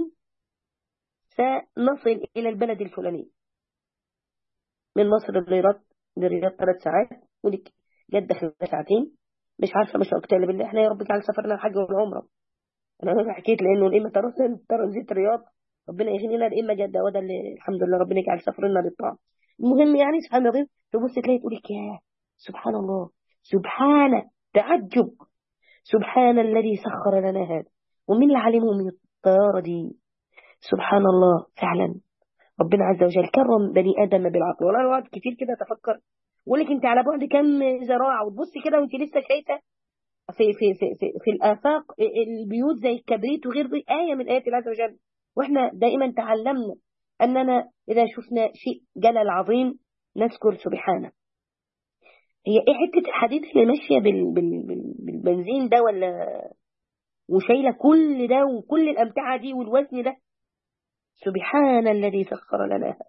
سنصل إلى البلد الفلاني من مصر للرياض للرياض ثلاث ساعات يقول لك جدة خلال ساعتين مش عارفة مش اقتل بالله احنا يا رب على سفرنا الحج والعمرة انا حكيت لانه الامه ترانزيت رياض ربنا يغنينا الامه جده وده اللي الحمد لله ربنا يجعل سفرنا للطاعه المهم يعني سبحان الله تبص تلاقي تقول لك يا سبحان الله سبحان تعجب سبحان الذي سخر لنا هذا ومن اللي علمه من الطيارة دي سبحان الله فعلا ربنا عز وجل كرم بني آدم بالعقل والله الوقت كتير كده تفكر يقول لك انت على بعد كم ذراع وتبصي كده وانت لسه شايفه في في في في, في الآفاق البيوت زي الكبريت وغير دي آية من آيات الله عز وجل واحنا دائما تعلمنا أننا إذا شفنا شيء جلل عظيم نذكر سبحانه هي ايه حته الحديد اللي ماشيه بال... بال... بال... بالبنزين ده ولا وشايله كل ده وكل الامتعه دي والوزن ده سبحان الذي سخر لنا هذا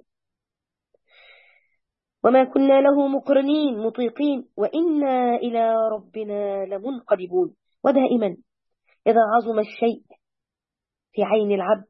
وما كنا له مقرنين مطيقين وإنا إلى ربنا لمنقلبون ودائما إذا عظم الشيء في عين العبد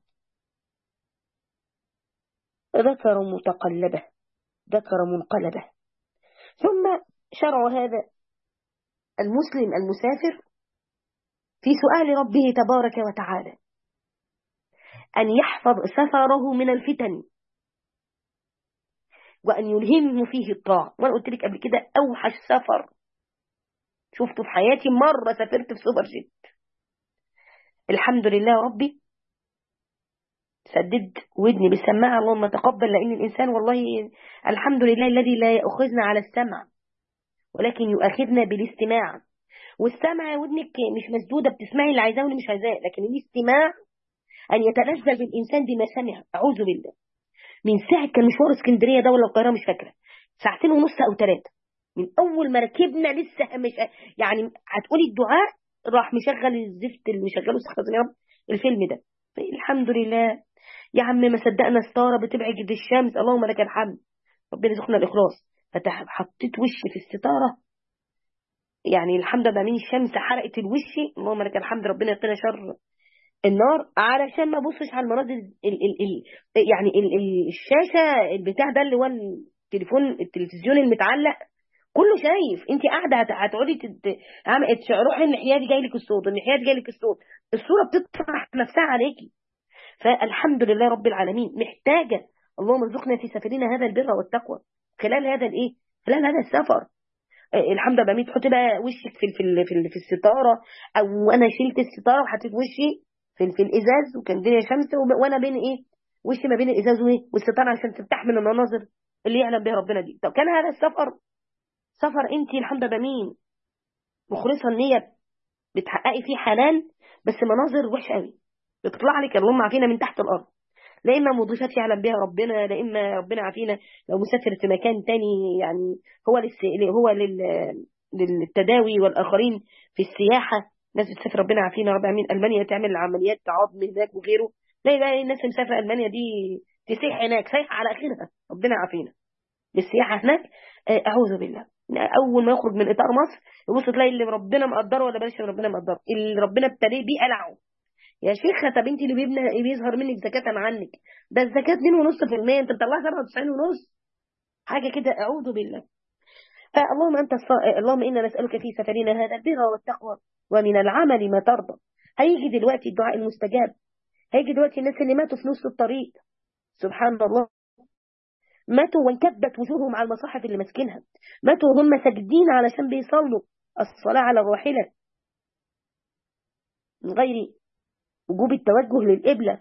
ذكر متقلبه ذكر منقلبه ثم شرع هذا المسلم المسافر في سؤال ربه تبارك وتعالى أن يحفظ سفره من الفتن وأن يلهمه فيه الطاعة وأنا قلت لك قبل كده أوحش سفر شفته في حياتي مرة سافرت في سوبر جيت الحمد لله ربي سدد ودني بالسماعة اللهم تقبل لأن الإنسان والله الحمد لله الذي لا يأخذنا على السمع ولكن يؤاخذنا بالاستماع والسمع ودنك مش مسدودة بتسمعي اللي عايزاه واللي مش عايزاه لكن الاستماع أن يتلذذ الإنسان بما سمع أعوذ بالله من ساعة كان مشوار اسكندرية ده ولا القاهرة مش فاكرة ساعتين ونص أو ثلاثة من أول ما ركبنا لسه مش يعني هتقولي الدعاء راح مشغل الزفت اللي مشغله استغفر يا رب الفيلم ده الحمد لله يا عم ما صدقنا ستاره بتبعد الشمس اللهم لك الحمد ربنا يرزقنا الاخلاص حطيت وشي في الستاره يعني الحمد لله من الشمس حرقت الوش اللهم لك الحمد ربنا يقينا شر النار علشان ما ابصش على المناظر ال ال ال يعني ال ال الشاشه البتاع ده اللي هو التليفون التلفزيون المتعلق كله شايف انت قاعده هتقعدي روحي الناحيه دي جاي لك الصوت الناحيه دي جاي لك الصوت الصوره بتطرح نفسها عليكي فالحمد لله رب العالمين محتاجه اللهم ارزقنا في سفرنا هذا البر والتقوى خلال هذا الايه خلال هذا السفر الحمد لله بميت تحطي بقى وشك في في في, في الستاره او انا شلت الستاره وحطيت وشي في في الازاز وكان الدنيا شمس وانا بين ايه وشي ما بين الازاز وايه والستاره عشان تستحمل المناظر اللي يعلم بها ربنا دي طب كان هذا السفر سفر انت الحمد لله مين مخلصه النيه بتحققي فيه حلال بس مناظر وحشه قوي بتطلع لك اللهم عافينا من تحت الارض لا اما مضيفات يعلم بها ربنا لا اما ربنا عافينا لو مسافر في مكان تاني يعني هو للس... هو لل... للتداوي والاخرين في السياحه ناس بتسافر ربنا عافينا رب العالمين المانيا تعمل عمليات عظم هناك وغيره لا لا الناس اللي مسافره المانيا دي تسيح هناك سايحه على اخرها ربنا عافينا للسياحه هناك اعوذ بالله اول ما يخرج من اطار مصر يبص تلاقي اللي ربنا مقدره ولا بلاش ربنا مقدره اللي ربنا ابتليه بيه قلعه يا شيخه طب انت اللي بيبنى بيظهر منك زكاه عنك ده الزكاه 2.5% انت بتطلعها 97 ونص حاجه كده اعوذ بالله فاللهم انت الص... اللهم انا نسالك في سفرنا هذا البر والتقوى ومن العمل ما ترضى هيجي دلوقتي الدعاء المستجاب هيجي دلوقتي الناس اللي ماتوا في نص الطريق سبحان الله ماتوا وانكبت وجوههم على المصاحف اللي ماسكينها ماتوا وهم ساجدين علشان بيصلوا الصلاة على الراحلة من غير وجوب التوجه للقبلة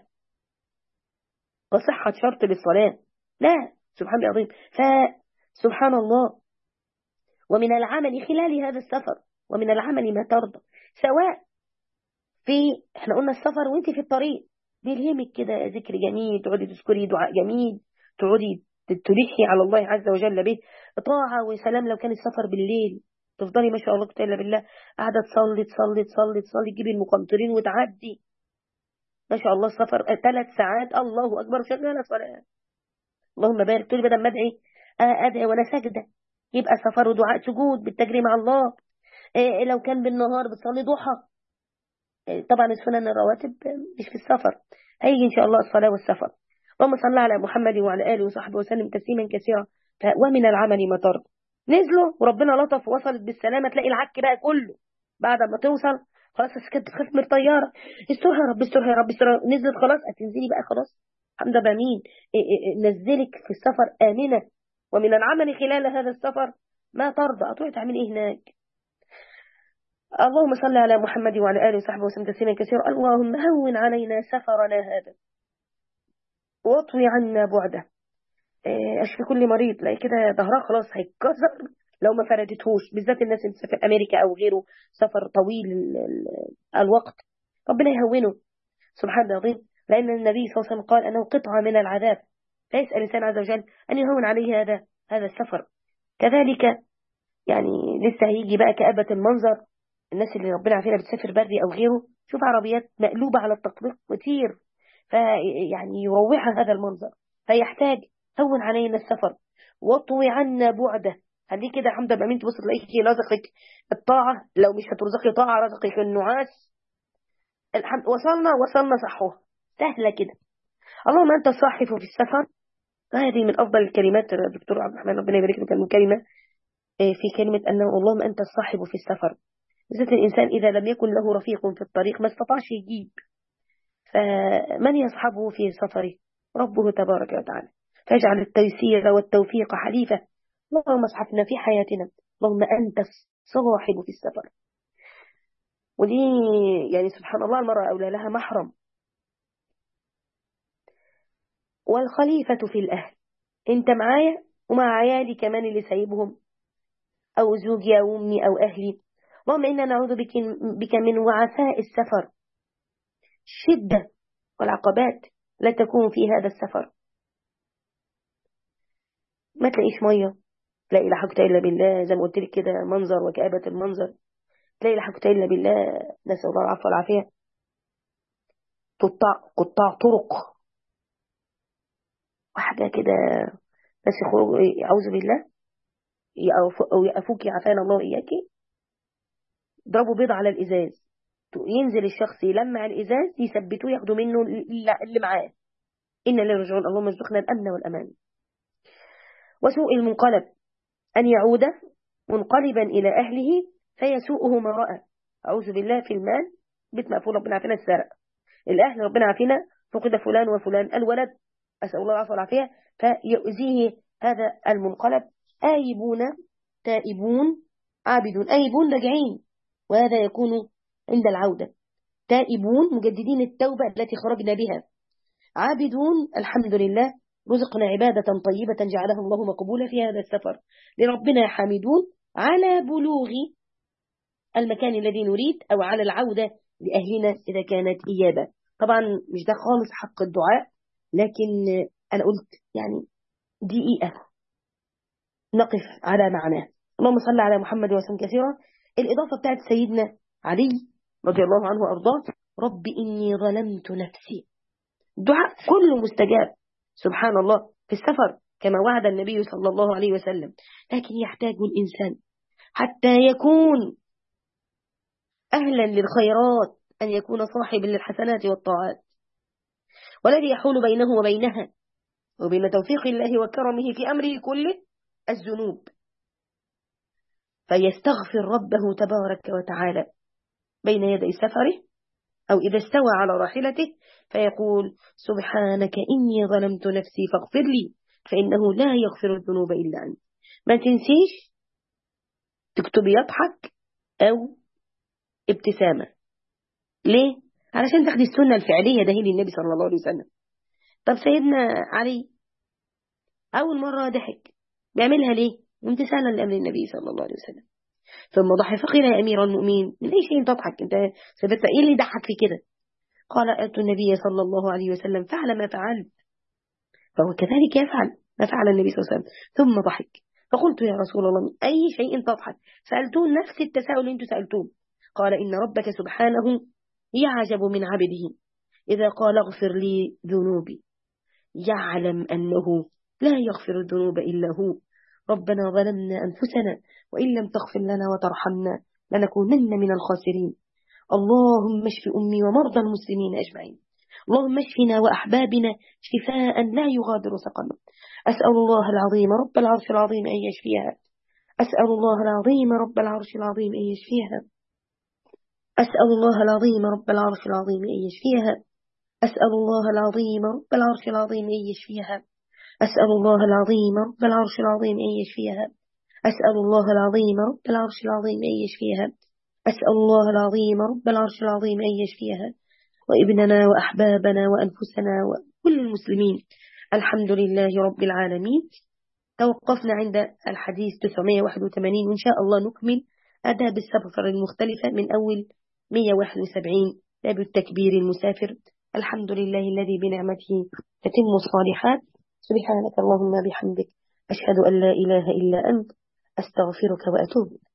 وصحة شرط للصلاة لا سبحان الله العظيم فسبحان الله ومن العمل خلال هذا السفر ومن العمل ما ترضى سواء في احنا قلنا السفر وانت في الطريق بيلهمك كده ذكر جميل تقعدي تذكري دعاء جميل تقعدي تلحي على الله عز وجل به طاعة وسلام لو كان السفر بالليل تفضلي ما شاء الله الا بالله قاعدة تصلي تصلي تصلي تصلي تجيبي المقنطرين وتعدي ما شاء الله السفر ثلاث ساعات الله أكبر شغالة صلاة اللهم بارك تقولي بدل ما أدعي أدعي وأنا ساجدة يبقى سفر ودعاء سجود بالتجري مع الله إيه لو كان بالنهار بتصلي ضحى إيه طبعا السنن الرواتب مش في السفر هيجي إن شاء الله الصلاة والسفر اللهم صل على محمد وعلى آله وصحبه وسلم تسليما كثيرا ومن العمل ما ترضى نزلوا وربنا لطف ووصلت بالسلامة تلاقي العك بقى كله بعد ما توصل خلاص كانت بتخاف من الطيارة استرها يا رب استرها يا رب استرها نزلت خلاص هتنزلي بقى خلاص الحمد لله مين نزلك في السفر آمنة ومن العمل خلال هذا السفر ما ترضى هتروحي تعملي ايه هناك اللهم صل على محمد وعلى آله وصحبه وسلم تسليما كثيرا اللهم هون علينا سفرنا هذا واطوي عنا بعده اشفي كل مريض لاقي كده ظهرها خلاص هيتكسر لو ما فردتهوش بالذات الناس اللي بتسافر امريكا او غيره سفر طويل الوقت ربنا يهونه سبحان الله العظيم لان النبي صلى الله عليه وسلم قال انه قطعه من العذاب فيسال الانسان عز وجل ان يهون عليه هذا هذا السفر كذلك يعني لسه هيجي بقى كآبة المنظر الناس اللي ربنا عافينا بتسافر بري او غيره شوف عربيات مقلوبه على التطبيق كتير فيعني يروعها هذا المنظر فيحتاج هون علينا السفر واطوي عنا بعده خليه كده الحمد لله مين تبص تلاقيكي رزقك الطاعة لو مش هترزقي طاعة رزقك النعاس الحمد وصلنا وصلنا صحوه سهلة كده اللهم أنت صاحب في السفر هذه من أفضل الكلمات الدكتور عبد الرحمن ربنا يبارك له كان من كلمة في كلمة أنه اللهم أنت الصاحب في السفر بالذات الإنسان إذا لم يكن له رفيق في الطريق ما استطاعش يجيب فمن يصحبه في سفره ربه تبارك وتعالى فاجعل التيسير والتوفيق حليفة اللهم اصحفنا في حياتنا اللهم أنت الصاحب في السفر ودي يعني سبحان الله المرأة أولى لها محرم والخليفة في الأهل انت معايا ومع عيالي كمان اللي سايبهم أو زوجي أو أمي أو أهلي اللهم إنا نعوذ بك, بك من وعثاء السفر الشدة والعقبات لا تكون في هذا السفر ما تلاقيش مية تلاقي لا حاجة إلا بالله زي ما قلت لك كده منظر وكآبة المنظر تلاقي لا حاجة إلا بالله نسأل الله العفو والعافية قطاع قطاع طرق واحدة كده بس يخرجوا أعوذ بالله أو يقفوك عافانا الله إياكي ضربوا بيض على الإزاز ينزل الشخص يلمع الإزاز يثبتوه ياخدوا منه اللي معاه إن لا يرجعون اللهم ارزقنا الأمن والأمان وسوء المنقلب أن يعود منقلبا إلى أهله فيسوءه ما رأى أعوذ بالله في المال بيت مقفول ربنا عافينا السرق الأهل ربنا عافينا فقد فلان وفلان الولد أسأل الله العافية والعافية فيؤذيه هذا المنقلب آيبون تائبون عابدون آيبون راجعين وهذا يكون عند العودة تائبون مجددين التوبة التي خرجنا بها عابدون الحمد لله رزقنا عبادة طيبة جعلها الله مقبولة في هذا السفر لربنا حامدون على بلوغ المكان الذي نريد أو على العودة لأهلنا إذا كانت إيابة طبعا مش ده خالص حق الدعاء لكن أنا قلت يعني دقيقة نقف على معناه اللهم صل على محمد وسلم كثيرا الإضافة بتاعت سيدنا علي رضي الله عنه وأرضاه رب إني ظلمت نفسي دعاء كله مستجاب سبحان الله في السفر كما وعد النبي صلى الله عليه وسلم لكن يحتاج الإنسان حتى يكون أهلا للخيرات أن يكون صاحبا للحسنات والطاعات والذي يحول بينه وبينها وبين توفيق الله وكرمه في أمره كله الذنوب فيستغفر ربه تبارك وتعالى بين يدي سفره أو إذا استوى على راحلته فيقول سبحانك إني ظلمت نفسي فاغفر لي فإنه لا يغفر الذنوب إلا أنت ما تنسيش تكتب يضحك أو ابتسامة ليه؟ علشان تاخدي السنة الفعلية ده هي للنبي صلى الله عليه وسلم طب سيدنا علي أول مرة ضحك بيعملها ليه؟ امتثالا لأمر النبي صلى الله عليه وسلم ثم ضحك فقيل يا أمير المؤمنين من أي شيء تضحك أنت سبت إيه اللي ضحك في كده قال أتوا النبي صلى الله عليه وسلم فعل ما فعلت فهو كذلك يفعل ما فعل النبي صلى الله عليه وسلم ثم ضحك فقلت يا رسول الله من أي شيء تضحك سألتون نفس التساؤل اللي أنتم سألتوه قال إن ربك سبحانه يعجب من عبده إذا قال اغفر لي ذنوبي يعلم أنه لا يغفر الذنوب إلا هو ربنا ظلمنا أنفسنا وإن لم تغفر لنا وترحمنا لنكونن من الخاسرين اللهم اشف أمي ومرضى المسلمين أجمعين اللهم اشفنا وأحبابنا شفاء لا يغادر سقما أسأل الله العظيم رب العرش العظيم أن يشفيها أسأل الله العظيم رب العرش العظيم أن يشفيها أسأل الله العظيم رب العرش العظيم أن يشفيها أسأل الله العظيم رب العرش العظيم أن يشفيها أسأل الله العظيم رب العرش العظيم أن يشفيها أسأل الله العظيم رب العرش العظيم أن يشفيها أسأل الله العظيم رب العرش العظيم أن يشفيها وابننا وأحبابنا وأنفسنا وكل المسلمين الحمد لله رب العالمين توقفنا عند الحديث 981 وإن شاء الله نكمل أداب السفر المختلفة من أول 171 باب التكبير المسافر الحمد لله الذي بنعمته تتم الصالحات سبحانك اللهم بحمدك أشهد أن لا إله إلا أنت أستغفرك وأتوب